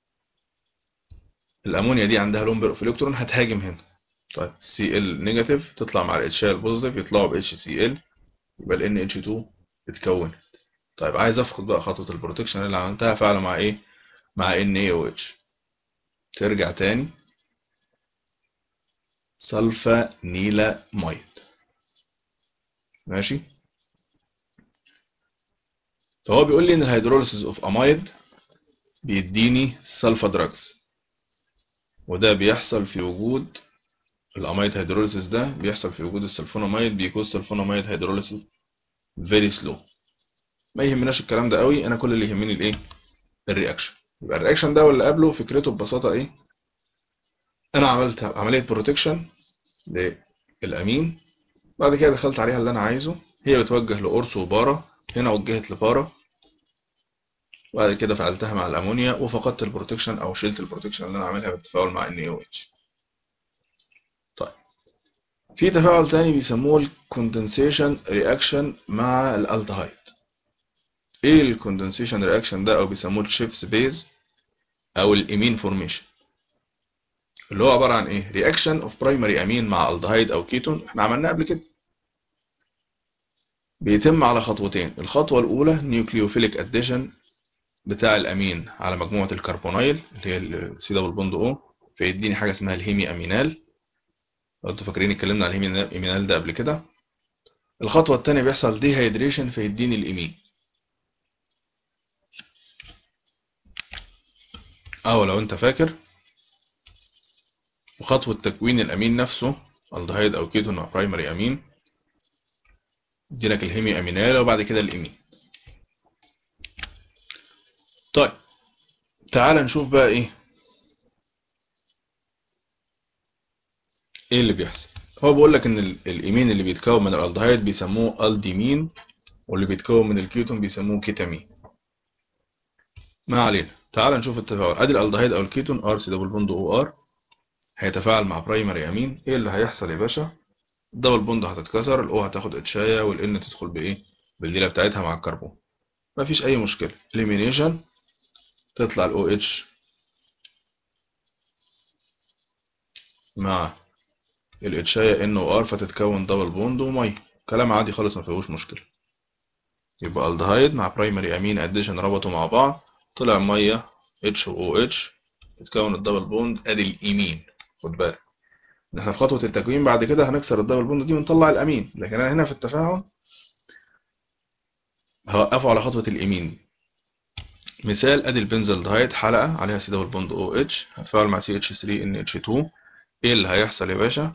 الامونيا دي عندها لون اوف الكترون هتهاجم هنا طيب سي ال نيجاتيف تطلع مع الاتش ال بوزيتيف يطلعوا ب اتش سي ال يبقى ال ان اتش 2 اتكونت طيب عايز افقد بقى خطوه البروتكشن اللي عملتها فعلا مع ايه مع ان اي او اتش ترجع تاني سلفا نيلا مايد ماشي فهو بيقول لي ان الهيدروليسيس اوف امايد بيديني سلفا دراجز وده بيحصل في وجود الاميد هيدروليسيس ده بيحصل في وجود السلفوناميد بيكون السلفوناميد هيدروليسيس فيري سلو ما يهمناش الكلام ده قوي انا كل اللي يهمني الايه الرياكشن يبقى الرياكشن ده واللي قبله فكرته ببساطه ايه انا عملت عمليه بروتكشن للامين بعد كده دخلت عليها اللي انا عايزه هي بتوجه لقرص وبارا هنا وجهت لبارا وبعد كده فعلتها مع الامونيا وفقدت البروتكشن او شلت البروتكشن اللي انا عاملها بالتفاعل مع ان او اتش طيب في تفاعل تاني بيسموه الكوندنسيشن رياكشن مع الالدهايد ايه الكوندنسيشن رياكشن ده او بيسموه الشيفس بيز او الايمين فورميشن اللي هو عباره عن ايه رياكشن اوف برايمري امين مع الدهايد او كيتون احنا عملناه قبل كده بيتم على خطوتين الخطوه الاولى نيوكليوفيليك اديشن بتاع الامين على مجموعه الكربونايل اللي هي السي دبل بوند او فيديني حاجه اسمها الهيمي امينال لو انتوا فاكرين اتكلمنا عن الهيمي امينال ده قبل كده الخطوه الثانيه بيحصل ديهايدريشن فيديني الامين او لو انت فاكر وخطوه تكوين الامين نفسه الدهايد او كيتون او برايمري امين يديلك الهيمي امينال وبعد كده الامين طيب تعال نشوف بقى ايه ايه اللي بيحصل هو بيقول لك ان الايمين اللي بيتكون من الالدهايد بيسموه الديمين واللي بيتكون من الكيتون بيسموه كيتامين ما علينا تعال نشوف التفاعل ادي الالدهايد او الكيتون ار سي دبل بوند او ار هيتفاعل مع برايمري امين ايه اللي هيحصل يا باشا الدبل بوند هتتكسر الاو هتاخد اتشايه والان تدخل بايه بالليله بتاعتها مع الكربون مفيش اي مشكله اليمينيشن تطلع ال OH مع الاتشاية N و R فتتكون دبل بوند ومية كلام عادي خالص ما فيهوش مشكلة يبقى الدهايد مع برايمري امين اديشن ربطوا مع بعض طلع مية H و OH تتكون الدبل بوند ادي اليمين خد بالك احنا في خطوة التكوين بعد كده هنكسر الدبل بوند دي ونطلع الامين لكن انا هنا في التفاعل هوقفه على خطوة اليمين مثال ادي البنزلدهايد حلقه عليها سي دبل بوند او اتش هتفاعل مع سي اتش 3 ان اتش 2 ايه اللي هيحصل يا باشا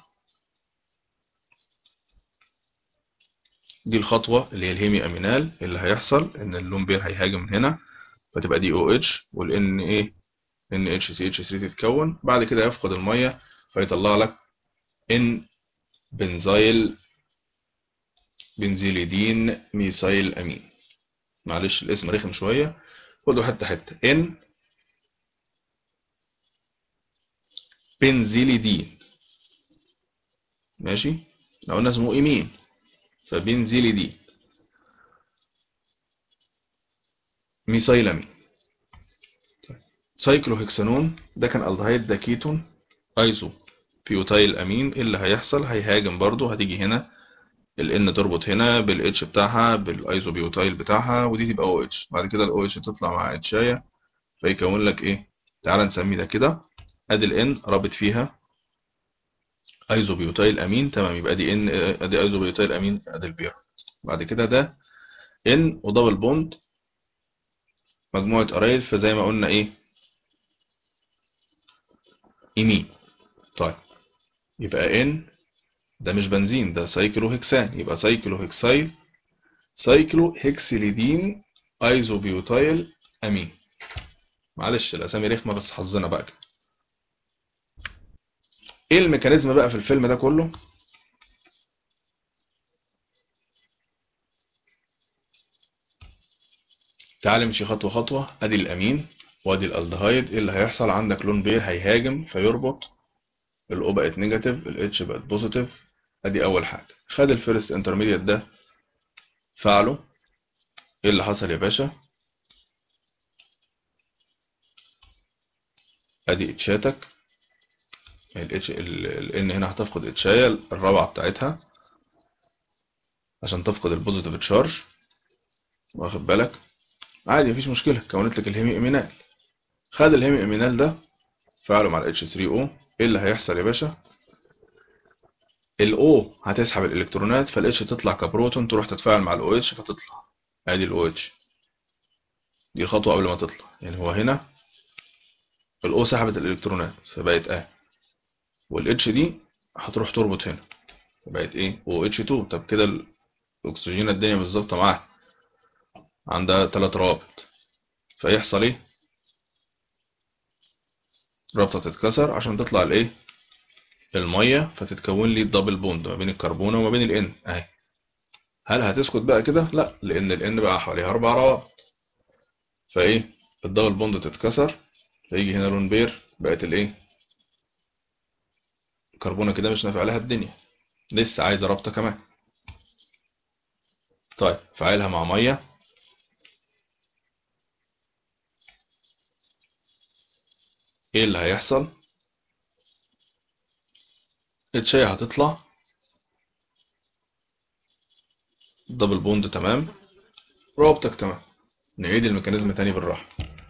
دي الخطوه اللي هي الهيمي امينال اللي هيحصل ان اللون بير هيهاجم من هنا فتبقى دي او اتش والان ايه ان اتش سي اتش 3 تتكون بعد كده يفقد الميه فيطلع لك ان بنزايل بنزيليدين ميثايل امين معلش الاسم رخم شويه خدوا حته حته ان بنزيليدين ماشي لو قلنا اسمه ايمين فبنزيليدين ميثايلامين طيب. سايكلوهكسانون ده كان الدهايد ده كيتون ايزو بيوتايل امين ايه اللي هيحصل هيهاجم برضو هتيجي هنا ال N تربط هنا بال H بتاعها بالايزوبيوتايل بتاعها ودي تبقى OH بعد كده ال OH تطلع مع اتشاية فيكون لك ايه تعال نسمي ده كده ادي ال N رابط فيها ايزوبيوتايل امين تمام يبقى دي N ادي ايزوبيوتايل امين ادي البير بعد كده ده N ودبل بوند مجموعة أرايل فزي ما قلنا ايه يمين طيب يبقى N ده مش بنزين ده سايكلو هكسان يبقى سايكلو هكسايل سايكلو هكسيليدين ايزوبيوتايل امين معلش الاسامي رخمه بس حظنا بقى كده ايه الميكانيزم بقى في الفيلم ده كله تعال نمشي خطوه خطوه ادي الامين وادي الالدهايد ايه اللي هيحصل عندك لون بير هيهاجم فيربط الاو بقت نيجاتيف الاتش بقت بوزيتيف ادي اول حاجه خد الفيرست انترميديت ده فعله ايه اللي حصل يا باشا ادي اتشاتك الاتش الان هنا هتفقد اتشايه الرابعه بتاعتها عشان تفقد البوزيتيف تشارج واخد بالك عادي مفيش مشكله كونت لك الهيمي امينال خد الهيمي امينال ده فعله مع الاتش 3 او ايه اللي هيحصل يا باشا الاو هتسحب الالكترونات فالاتش تطلع كبروتون تروح تتفاعل مع الاو اتش فتطلع ادي الاو اتش دي خطوه قبل ما تطلع يعني هو هنا الاو سحبت الالكترونات فبقت اه والاتش دي هتروح تربط هنا فبقت ايه او اتش 2 طب كده الاكسجين الدنيا بالظبط معاها عندها تلات روابط فيحصل ايه رابطة تتكسر عشان تطلع الايه المية فتتكون لي الدبل بوند ما بين الكربونة وما بين الان اهي هل هتسكت بقى كده لا لان الان بقى حواليها اربع روابط فايه الدبل بوند تتكسر فيجي هنا لون بير بقت الايه الكربونة كده مش نافع لها الدنيا لسه عايزة رابطة كمان طيب فعلها مع مية ايه اللي هيحصل الشاي هتطلع دبل بوند تمام رابطك تمام نعيد الميكانيزم تاني بالراحة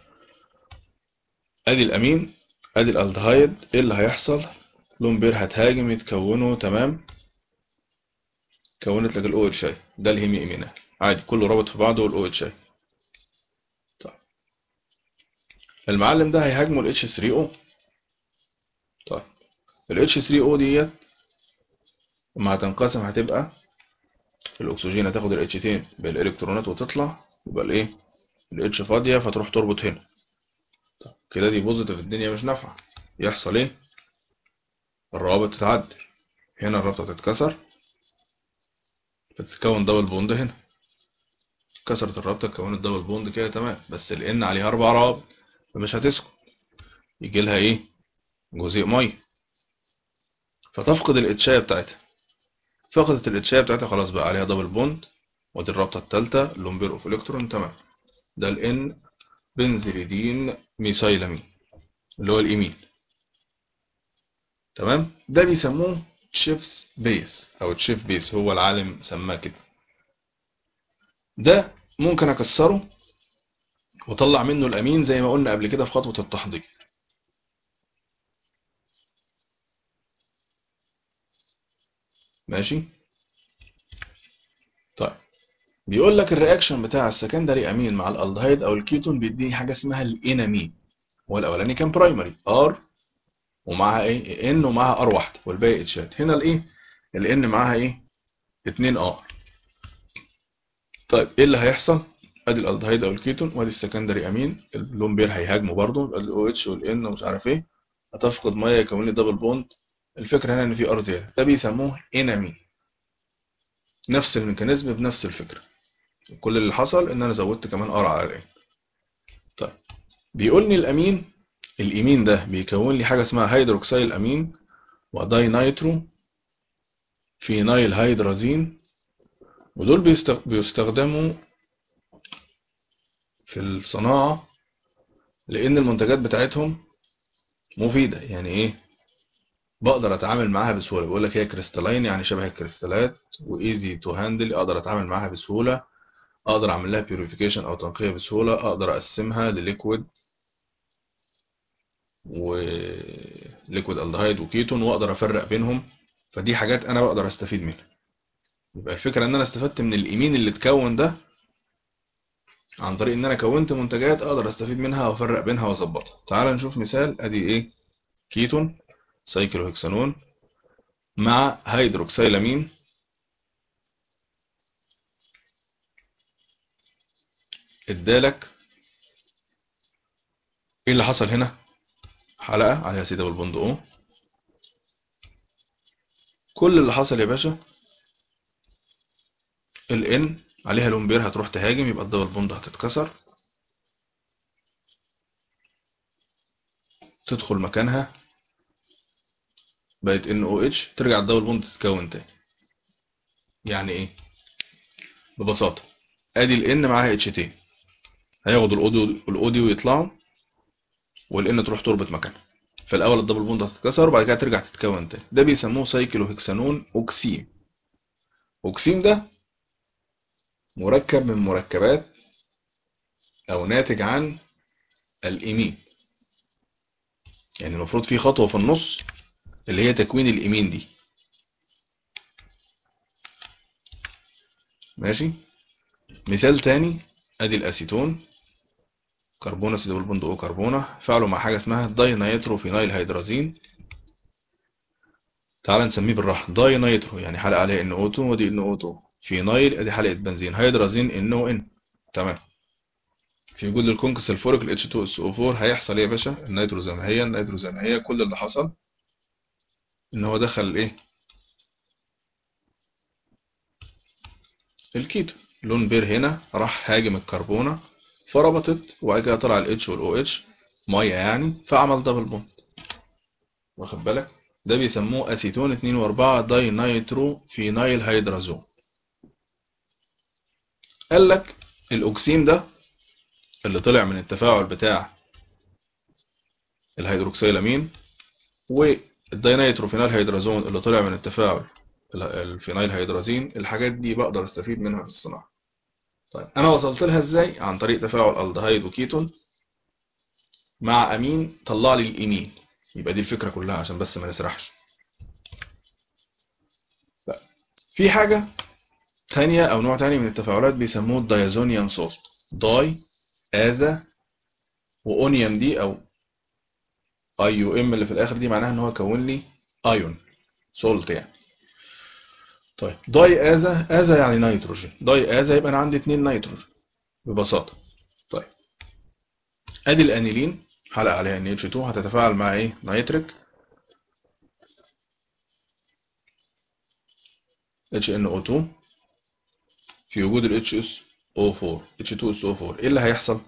ادي الامين ادي الالدهايد ايه اللي هيحصل لون بير هتهاجم يتكونوا تمام كونت لك الاو اتش اي ده الهيمي امينال عادي كله رابط في بعضه والاو اتش اي طيب المعلم ده هيهاجمه ال H3O طيب ال H3O ديت لما هتنقسم هتبقى الأكسجين هتاخد ال H2 بالإلكترونات وتطلع يبقى الإيه؟ ال H فاضية فتروح تربط هنا طيب كده دي بوزيتيف الدنيا مش نافعة يحصل إيه؟ الروابط تتعدل هنا الرابطة تتكسر فتتكون دبل بوند هنا كسرت الرابطة اتكونت دبل بوند كده تمام بس ال N عليها أربع روابط فمش هتسكت يجي لها ايه جزيء ميه فتفقد الاتشايه بتاعتها فقدت الاتشايه بتاعتها خلاص بقى عليها دبل بوند ودي الرابطه الثالثه لومبير اوف الكترون تمام ده الان بنزليدين ميثايلامين اللي هو الايمين تمام ده بيسموه تشيفز بيس او تشيف بيس هو العالم سماه كده ده ممكن اكسره وطلع منه الامين زي ما قلنا قبل كده في خطوه التحضير ماشي طيب بيقول لك الرياكشن بتاع السكندري امين مع الالدهيد او الكيتون بيديني حاجه اسمها الانامين هو الاولاني كان برايمري ار ومعاها ايه ان ومعاها ار واحده والباقي اتشات هنا الايه الان معاها ايه 2 ار طيب ايه اللي هيحصل ادي الالدهيد او الكيتون وادي السكندري امين اللون بير هيهاجموا برضه الاو اتش والان ومش عارف ايه هتفقد ميه يكون لي دبل بوند الفكره هنا ان في ار زياده ده بيسموه انامين نفس الميكانيزم بنفس الفكره كل اللي حصل ان انا زودت كمان ار على الان طيب بيقول لي الامين الايمين ده بيكون لي حاجه اسمها هيدروكسيل امين وداي نايترو فينايل هيدرازين ودول بيستخدموا في الصناعة لأن المنتجات بتاعتهم مفيدة يعني إيه بقدر أتعامل معاها بسهولة بيقول لك هي كريستالاين يعني شبه الكريستالات وإيزي تو هاندل أقدر أتعامل معاها بسهولة أقدر أعمل لها بيوريفيكيشن أو تنقية بسهولة أقدر أقسمها لليكويد وليكويد الدهايد وكيتون وأقدر أفرق بينهم فدي حاجات أنا بقدر أستفيد منها يبقى الفكرة إن أنا استفدت من الإيمين اللي اتكون ده عن طريق ان انا كونت منتجات اقدر استفيد منها وافرق بينها واظبطها تعال نشوف مثال ادي ايه كيتون سايكلوهكسانون مع هيدروكسيلامين ادالك ايه اللي حصل هنا حلقه عليها سي دبل بوند او كل اللي حصل يا باشا الان عليها لون بير هتروح تهاجم يبقى الدبل بوند هتتكسر تدخل مكانها بقت ان او اتش ترجع الدبل بوند تتكون تاني يعني ايه ببساطه ادي الان معاها اتش تي هياخدوا الاوديو الاوديو يطلعوا والان تروح تربط مكانها فالاول الدبل بوند هتتكسر وبعد كده ترجع تتكون تاني ده بيسموه سايكلو هكسانون اوكسيم اوكسيم ده مركب من مركبات او ناتج عن الايمين يعني المفروض في خطوه في النص اللي هي تكوين الايمين دي ماشي مثال تاني ادي الاسيتون كربونة سي دبل بوند او كربونة فعلوا مع حاجة اسمها داي نيترو فينايل هيدرازين تعال نسميه بالراحة داي نيترو يعني حلقة عليها ان او 2 ودي ان او 2 فينايل ادي حلقة بنزين هيدرازين ان او ان تمام في وجود الكونكس الفوريك ال H2SO4 هيحصل ايه يا باشا النيترو زي ما هي النيترو زي ما هي كل اللي حصل ان هو دخل ايه الكيتو لون بير هنا راح هاجم الكربونة فربطت وبعد كده طلع ال H وال OH ميه يعني فعمل دبل بوند واخد بالك ده بيسموه اسيتون 2 و4 داي نيترو فينايل هيدرازون قال لك الاكسين ده اللي طلع من التفاعل بتاع الهيدروكسيلامين والداينيتروفينال هيدرازون اللي طلع من التفاعل الفينايل هيدرازين الحاجات دي بقدر استفيد منها في الصناعة طيب انا وصلت لها ازاي عن طريق تفاعل الدهيد وكيتون مع امين طلع لي الامين يبقى دي الفكرة كلها عشان بس ما نسرحش في حاجة تانية او نوع تاني من التفاعلات بيسموه الدايزونيان سولت داي اذا واونيوم دي او اي يو ام اللي في الاخر دي معناها ان هو كون لي ايون سولت يعني طيب داي اذا اذا يعني نيتروجين داي اذا يبقى انا عندي اتنين نيتروجين ببساطه طيب ادي الانيلين حلقه عليها ان اتش 2 هتتفاعل مع ايه نيتريك اتش ان او 2 في وجود ال اتش اس او 4 اتش 2 اس او 4 ايه اللي هيحصل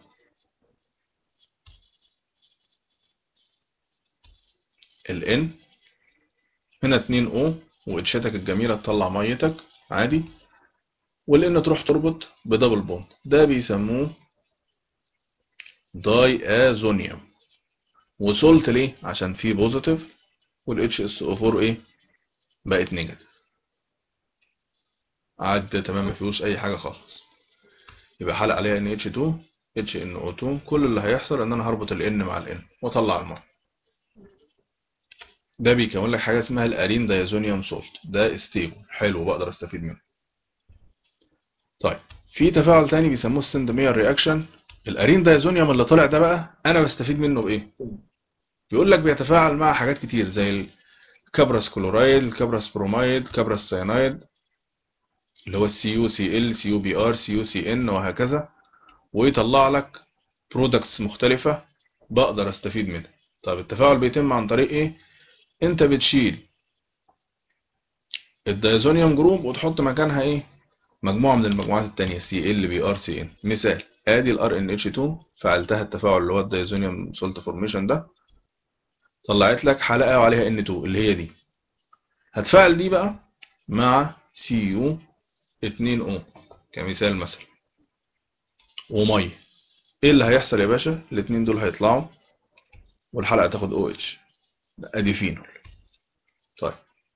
ال N هنا 2 O واتشاتك الجميلة تطلع ميتك عادي وال N تروح تربط بدبل بوند ده بيسموه داي ازونيوم وصلت ليه عشان فيه بوزيتيف وال HSO4 ايه بقت نيجاتيف عاد تمام ما فيهوش اي حاجة خالص يبقى حلق عليها NH2 HNO2 كل اللي هيحصل ان انا هربط ال N مع ال N واطلع الميه ده بيكون لك حاجه اسمها الارين دايزونيوم سولت ده ستيبل حلو بقدر استفيد منه طيب في تفاعل تاني بيسموه السندمير رياكشن الارين دايزونيوم اللي طلع ده بقى انا بستفيد منه بايه بيقول لك بيتفاعل مع حاجات كتير زي الكبرس كلورايد الكبرس برومايد كبرس سيانايد اللي هو السي يو سي ال سي يو بي ار سي يو سي ان وهكذا ويطلع لك برودكتس مختلفه بقدر استفيد منها طب التفاعل بيتم عن طريق ايه انت بتشيل الدايزونيوم جروب وتحط مكانها ايه مجموعه من المجموعات التانية سي ال بي ار سي ان مثال ادي الار ان اتش 2 فعلتها التفاعل اللي هو الدايزونيوم سولت فورميشن ده طلعت لك حلقه وعليها ان 2 اللي هي دي هتفاعل دي بقى مع سي يو 2 او كمثال مثلا وميه ايه اللي هيحصل يا باشا الاتنين دول هيطلعوا والحلقه تاخد او اتش ادي فينول طيب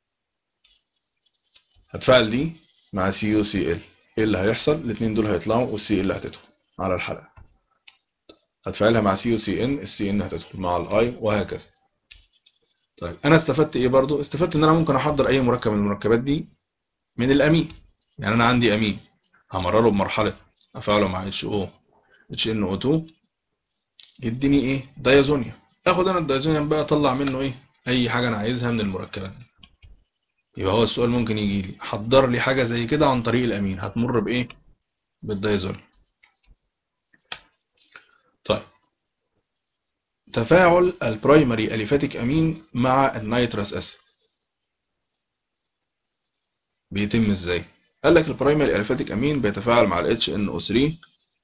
هتفاعل دي مع سي يو سي ال ايه اللي هيحصل الاثنين دول هيطلعوا والسي ال هتدخل على الحلقه هتفاعلها مع سي يو سي ان السي ان هتدخل مع الاي وهكذا طيب انا استفدت ايه برضو استفدت ان انا ممكن احضر اي مركب من المركبات دي من الامين يعني انا عندي امين همرره بمرحله افعله مع اتش او اتش ان او 2 يديني ايه دايزونيوم اخد انا الدايزونيوم بقى اطلع منه ايه اي حاجه انا عايزها من المركبات دي يبقى هو السؤال ممكن يجي لي حضر لي حاجه زي كده عن طريق الامين هتمر بايه بالدايزونيوم طيب تفاعل البرايمري اليفاتيك امين مع النيترس اسيد بيتم ازاي قال لك البرايمري اليفاتيك امين بيتفاعل مع ال HNO3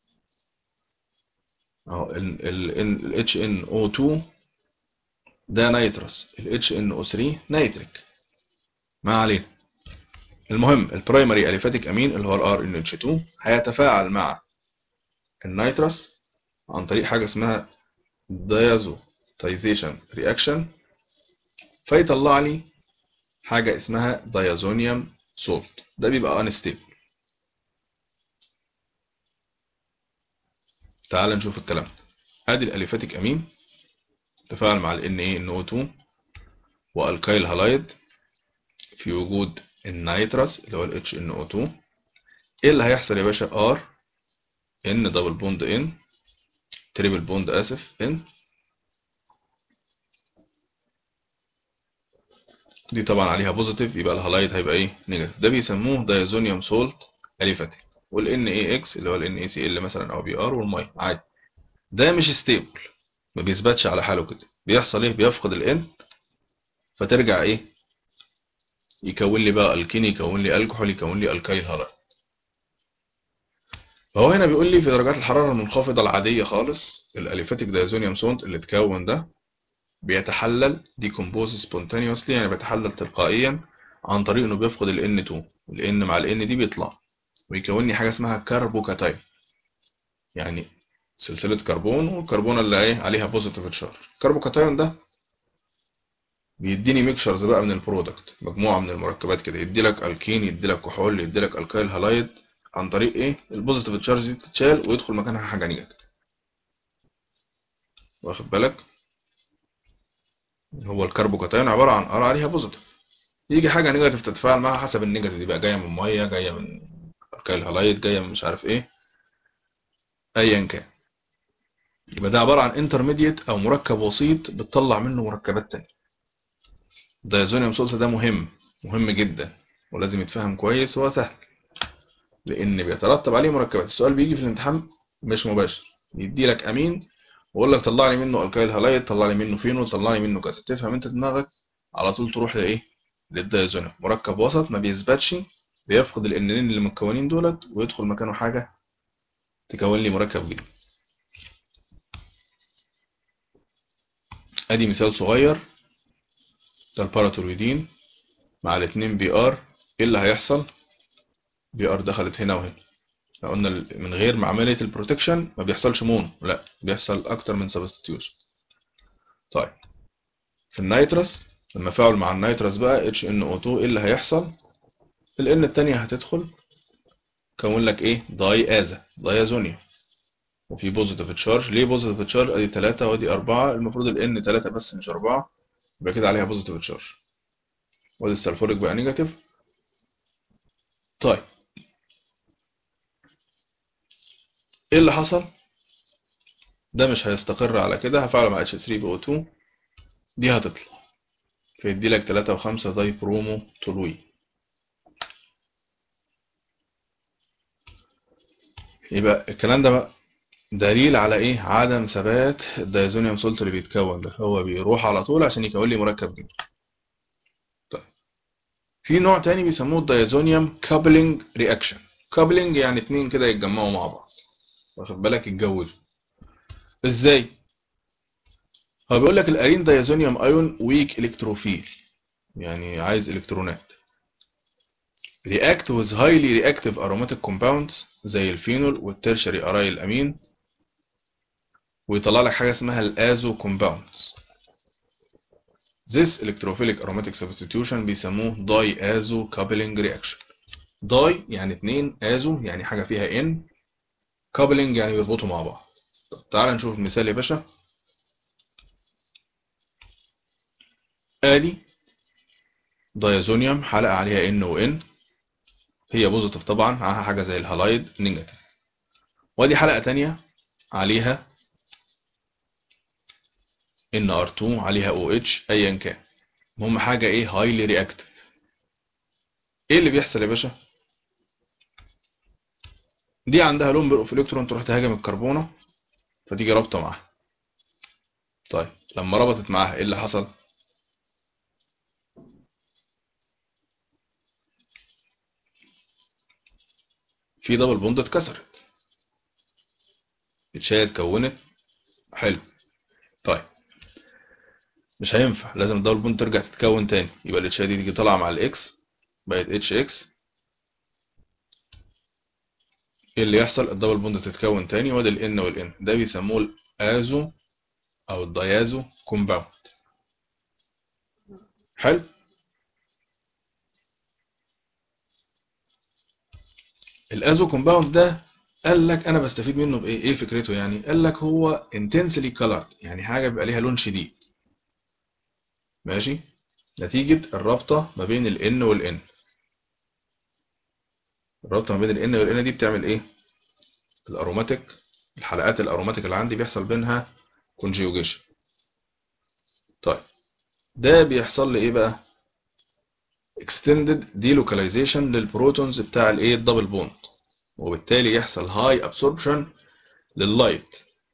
اهو ال HNO2 ده نيترس ال HNO3 نيتريك ما علينا المهم البرايمري اليفاتيك امين اللي هو ال RNH2 هيتفاعل مع النيترس عن طريق حاجه اسمها دايازوتايزيشن رياكشن فيطلع لي حاجه اسمها دايازونيوم سولت ده بيبقى انستيبل تعال نشوف الكلام ده ادي الاليفاتيك امين تفاعل مع ال NaNO2 والكايل هالايد في وجود النيترس اللي هو ال HNO2 ايه اللي هيحصل يا باشا R N دبل بوند N تريبل بوند اسف ان دي طبعا عليها بوزيتيف يبقى الهالايد هيبقى ايه نيجاتيف ده بيسموه دايزونيوم سولت اليفاتيك والان اي اكس اللي هو الان اي سي ال مثلا او بي ار والميه عادي ده مش ستيبل ما بيثبتش على حاله كده بيحصل ايه بيفقد الان فترجع ايه يكون لي بقى الكين يكون لي الكحول يكون لي الكايل هالايد فهو هنا بيقول لي في درجات الحراره المنخفضه العاديه خالص الاليفاتيك دايزونيوم سولت اللي اتكون ده بيتحلل ديكومبوز سبونتانيوسلي يعني بيتحلل تلقائيا عن طريق انه بيفقد ال N2 ال N مع ال N دي بيطلع ويكون لي حاجه اسمها كربوكاتايون يعني سلسله كربون والكربونه اللي ايه عليها بوزيتيف تشارج الكربوكاتايون ده بيديني ميكشرز بقى من البرودكت مجموعه من المركبات كده يدي لك الكين يدي لك كحول يدي لك الكايل هالايد عن طريق ايه البوزيتيف تشارج دي تتشال ويدخل مكانها حاجه نيجاتيف واخد بالك هو الكربوكاتايون عباره عن ار عليها بوزيتيف يجي حاجه نيجاتيف تتفاعل معاها حسب النيجاتيف دي بقى جايه من ميه جايه من الكايل هالايد جايه من مش عارف ايه ايا كان يبقى ده عباره عن انترميديت او مركب وسيط بتطلع منه مركبات تانية الدايزونيوم سولت ده مهم مهم جدا ولازم يتفهم كويس هو سهل لان بيترتب عليه مركبات السؤال بيجي في الامتحان مش مباشر يدي لك امين واقول لك طلع لي منه الكايل هالايد طلع لي منه فينول طلع لي منه كذا تفهم انت دماغك على طول تروح لايه للدايزونيوم مركب وسط ما بيثبتش بيفقد الانين اللي متكونين دولت ويدخل مكانه حاجه تكون لي مركب جديد ادي مثال صغير ده الباراتولويدين مع الاتنين بي ار ايه اللي هيحصل بي ار دخلت هنا وهنا لو قلنا من غير ما عمليه البروتكشن ما بيحصلش مونو لا بيحصل اكتر من سبستيوشن طيب في النيترس لما فاعل مع النيترس بقى اتش ان او 2 ايه اللي هيحصل الان التانية هتدخل كون لك ايه داي ازا دايازونيا وفي بوزيتيف تشارج ليه بوزيتيف تشارج ادي 3 وادي 4 المفروض الان 3 بس مش 4 يبقى كده عليها بوزيتيف تشارج وادي السلفوريك بقى نيجاتيف طيب ايه اللي حصل ده مش هيستقر على كده هفعله مع H3PO2 دي هتطلع فيدي لك 3 و5 داي برومو تولوي يبقى الكلام ده بقى دليل على ايه عدم ثبات الدايزونيوم سولت اللي بيتكون ده هو بيروح على طول عشان يكون لي مركب جديد طيب في نوع تاني بيسموه الدايزونيوم كابلنج رياكشن كابلنج يعني اتنين كده يتجمعوا مع بعض واخد بالك يتجوزوا ازاي هو بيقول لك الارين دايزونيوم ايون ويك الكتروفيل يعني عايز الكترونات react with highly reactive aromatic compounds زي الفينول والترشري ارايل امين ويطلع لك حاجه اسمها الازو compounds This electrophilic aromatic substitution بيسموه diazo coupling reaction داي يعني اتنين ازو يعني حاجه فيها ان كابلنج يعني بيربطوا مع بعض طب تعال نشوف مثال يا باشا ادي دايزونيوم حلقه عليها ان وان هي بوزيتيف طبعا معاها حاجه زي الهالايد نيجاتيف وادي حلقه تانية عليها ان ار 2 عليها او اتش ايا كان المهم حاجه ايه هايلي رياكتيف ايه اللي بيحصل يا باشا دي عندها لون بيرقف الكترون تروح تهاجم الكربونه فتيجي رابطه معاها طيب لما ربطت معاها ايه اللي حصل في دبل بوند اتكسرت اتشاية اتكونت حلو طيب مش هينفع لازم الدبل بوند ترجع تتكون تاني يبقى الاتشاية دي تيجي طالعه مع الاكس بقت اتش اكس ايه اللي يحصل الدبل بوند تتكون تاني وادي الان والان ده بيسموه الازو او الديازو كومباوند حلو الازو كومباوند ده قال لك انا بستفيد منه بايه ايه فكرته يعني قال لك هو intensely colored يعني حاجه بيبقى ليها لون شديد ماشي نتيجه الرابطه ما بين ال N وال N الرابطه ما بين ال N وال N دي بتعمل ايه الاروماتيك الحلقات الاروماتيك اللي عندي بيحصل بينها كونجيوجيشن طيب ده بيحصل لي ايه بقى extended delocalization للبروتونز بتاع الايه الدبل بوند وبالتالي يحصل هاي ابسوربشن لللايت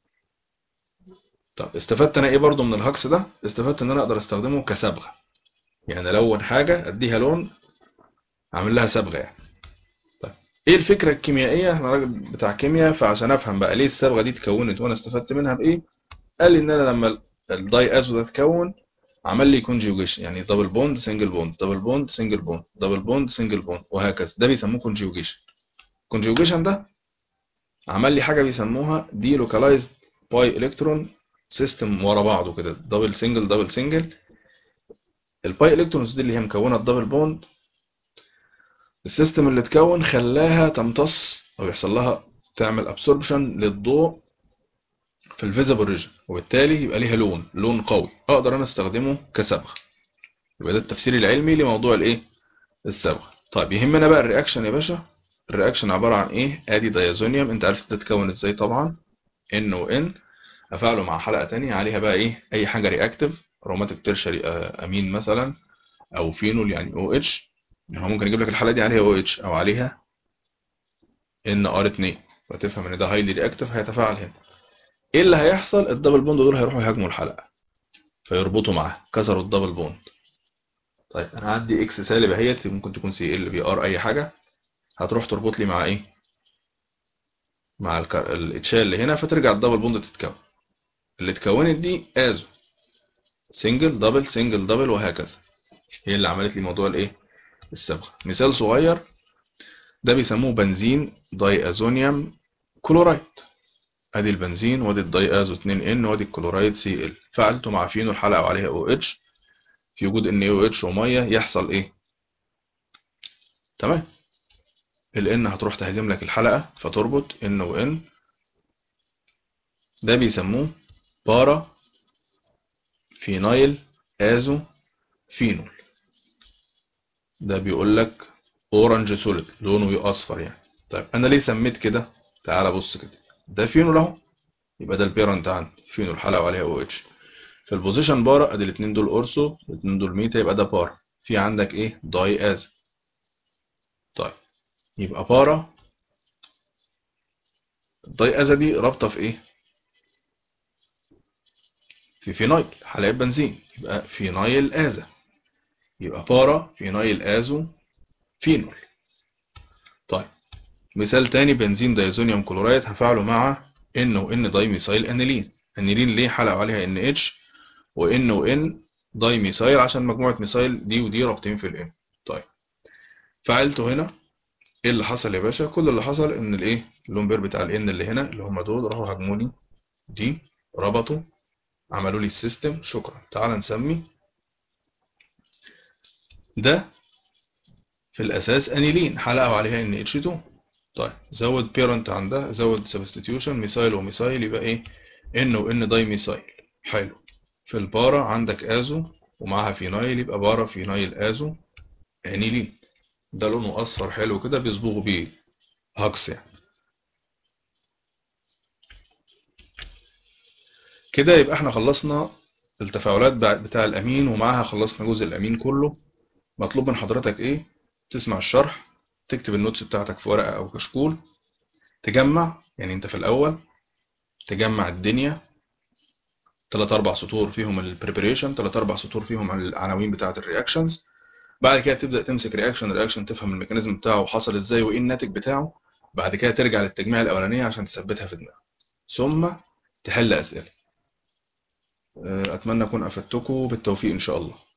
طب استفدت انا ايه برضو من الهكس ده استفدت ان انا اقدر استخدمه كصبغه يعني الون حاجه اديها لون اعمل لها صبغه يعني طيب ايه الفكره الكيميائيه انا راجل بتاع كيمياء فعشان افهم بقى ليه الصبغه دي اتكونت وانا استفدت منها بايه قال لي ان انا لما الداي ازو ده اتكون عمل لي كونجيوجيشن يعني دبل بوند سنجل بوند دبل بوند سنجل بوند دبل بوند سنجل بوند وهكذا ده بيسموه كونجيوجيشن الكونجيوجيشن ده عمل لي حاجه بيسموها دي لوكالايزد باي الكترون سيستم ورا بعضه كده دبل سنجل دبل سنجل الباي الكترونز دي اللي هي مكونه الدبل بوند السيستم اللي اتكون خلاها تمتص او يحصل لها تعمل ابسوربشن للضوء في الفيزيبل ريجن وبالتالي يبقى ليها لون لون قوي اقدر انا استخدمه كصبغه يبقى ده التفسير العلمي لموضوع الايه الصبغه طيب يهمنا بقى الرياكشن يا باشا الرياكشن عباره عن ايه ادي دايازونيوم انت عرفت تتكون ازاي طبعا ان وان افعله مع حلقه تانية عليها بقى ايه اي حاجه رياكتيف اروماتيك تيرشري امين مثلا او فينول يعني او اتش يعني هو ممكن يجيب لك الحلقه دي عليها او اتش او عليها ان ار 2 فتفهم ان ده هايلي رياكتيف هيتفاعل هنا ايه اللي هيحصل الدبل بوند دول هيروحوا يهاجموا الحلقه فيربطوا معاها كسروا الدبل بوند طيب انا عندي اكس سالب اهيت ممكن تكون سي ال بي ار اي حاجه هتروح تربط لي مع ايه مع الاتشال اللي هنا فترجع الدبل بوند تتكون اللي اتكونت دي ازو سنجل دبل سنجل دبل وهكذا هي اللي عملت لي موضوع الايه الصبغه مثال صغير ده بيسموه بنزين داي ازونيوم كلورايد ادي البنزين وادي الداي ازو 2 ان وادي الكلورايد سي ال فعلته مع فينو الحلقه وعليها او اتش في وجود ان او اتش وميه يحصل ايه تمام ال هتروح تهاجم لك الحلقه فتربط ان وان ده بيسموه بارا فينايل ازو فينول ده بيقول لك اورنج سوليد لونه اصفر يعني طيب انا ليه سميت كده تعال بص كده ده فينول اهو يبقى ده البيرنت عندي فينول حلقه وعليها او اتش في البوزيشن بارا ادي الاثنين دول اورسو الاثنين دول ميتا يبقى ده بارا في عندك ايه داي از طيب يبقى بارا الداي ازا دي رابطه في ايه في فينايل حلقه بنزين يبقى فينايل ازا يبقى بارا فينايل ازو فينول طيب مثال تاني بنزين دايزونيوم كلورايد هفعله مع ان وان دايميثايل انيلين انيلين ليه حلقه عليها ان اتش وان وان دايميثايل عشان مجموعه ميثايل دي ودي رابطين في الان طيب فعلته هنا ايه اللي حصل يا باشا كل اللي حصل ان الايه اللون بير بتاع الان اللي هنا اللي هم دول راحوا هاجموني دي ربطوا عملوا لي السيستم شكرا تعال نسمي ده في الاساس انيلين حلقه وعليها ان اتش 2 طيب زود بيرنت عن ده زود سبستيتيوشن ميثايل وميثايل يبقى ايه ان وان داي ميثايل حلو في البارا عندك ازو ومعاها فينايل يبقى بارا فينايل ازو انيلين ده لونه اصفر حلو كده بيصبغوا بيه هكس يعني كده يبقى احنا خلصنا التفاعلات بتاع الامين ومعاها خلصنا جزء الامين كله مطلوب من حضرتك ايه تسمع الشرح تكتب النوتس بتاعتك في ورقه او كشكول تجمع يعني انت في الاول تجمع الدنيا تلات اربع سطور فيهم البريبريشن تلات اربع سطور فيهم العناوين بتاعه الرياكشنز بعد كده تبدا تمسك رياكشن رياكشن تفهم الميكانيزم بتاعه وحصل ازاي وايه الناتج بتاعه بعد كده ترجع للتجميع الاولانيه عشان تثبتها في دماغك ثم تحل اسئله اتمنى اكون افدتكم بالتوفيق ان شاء الله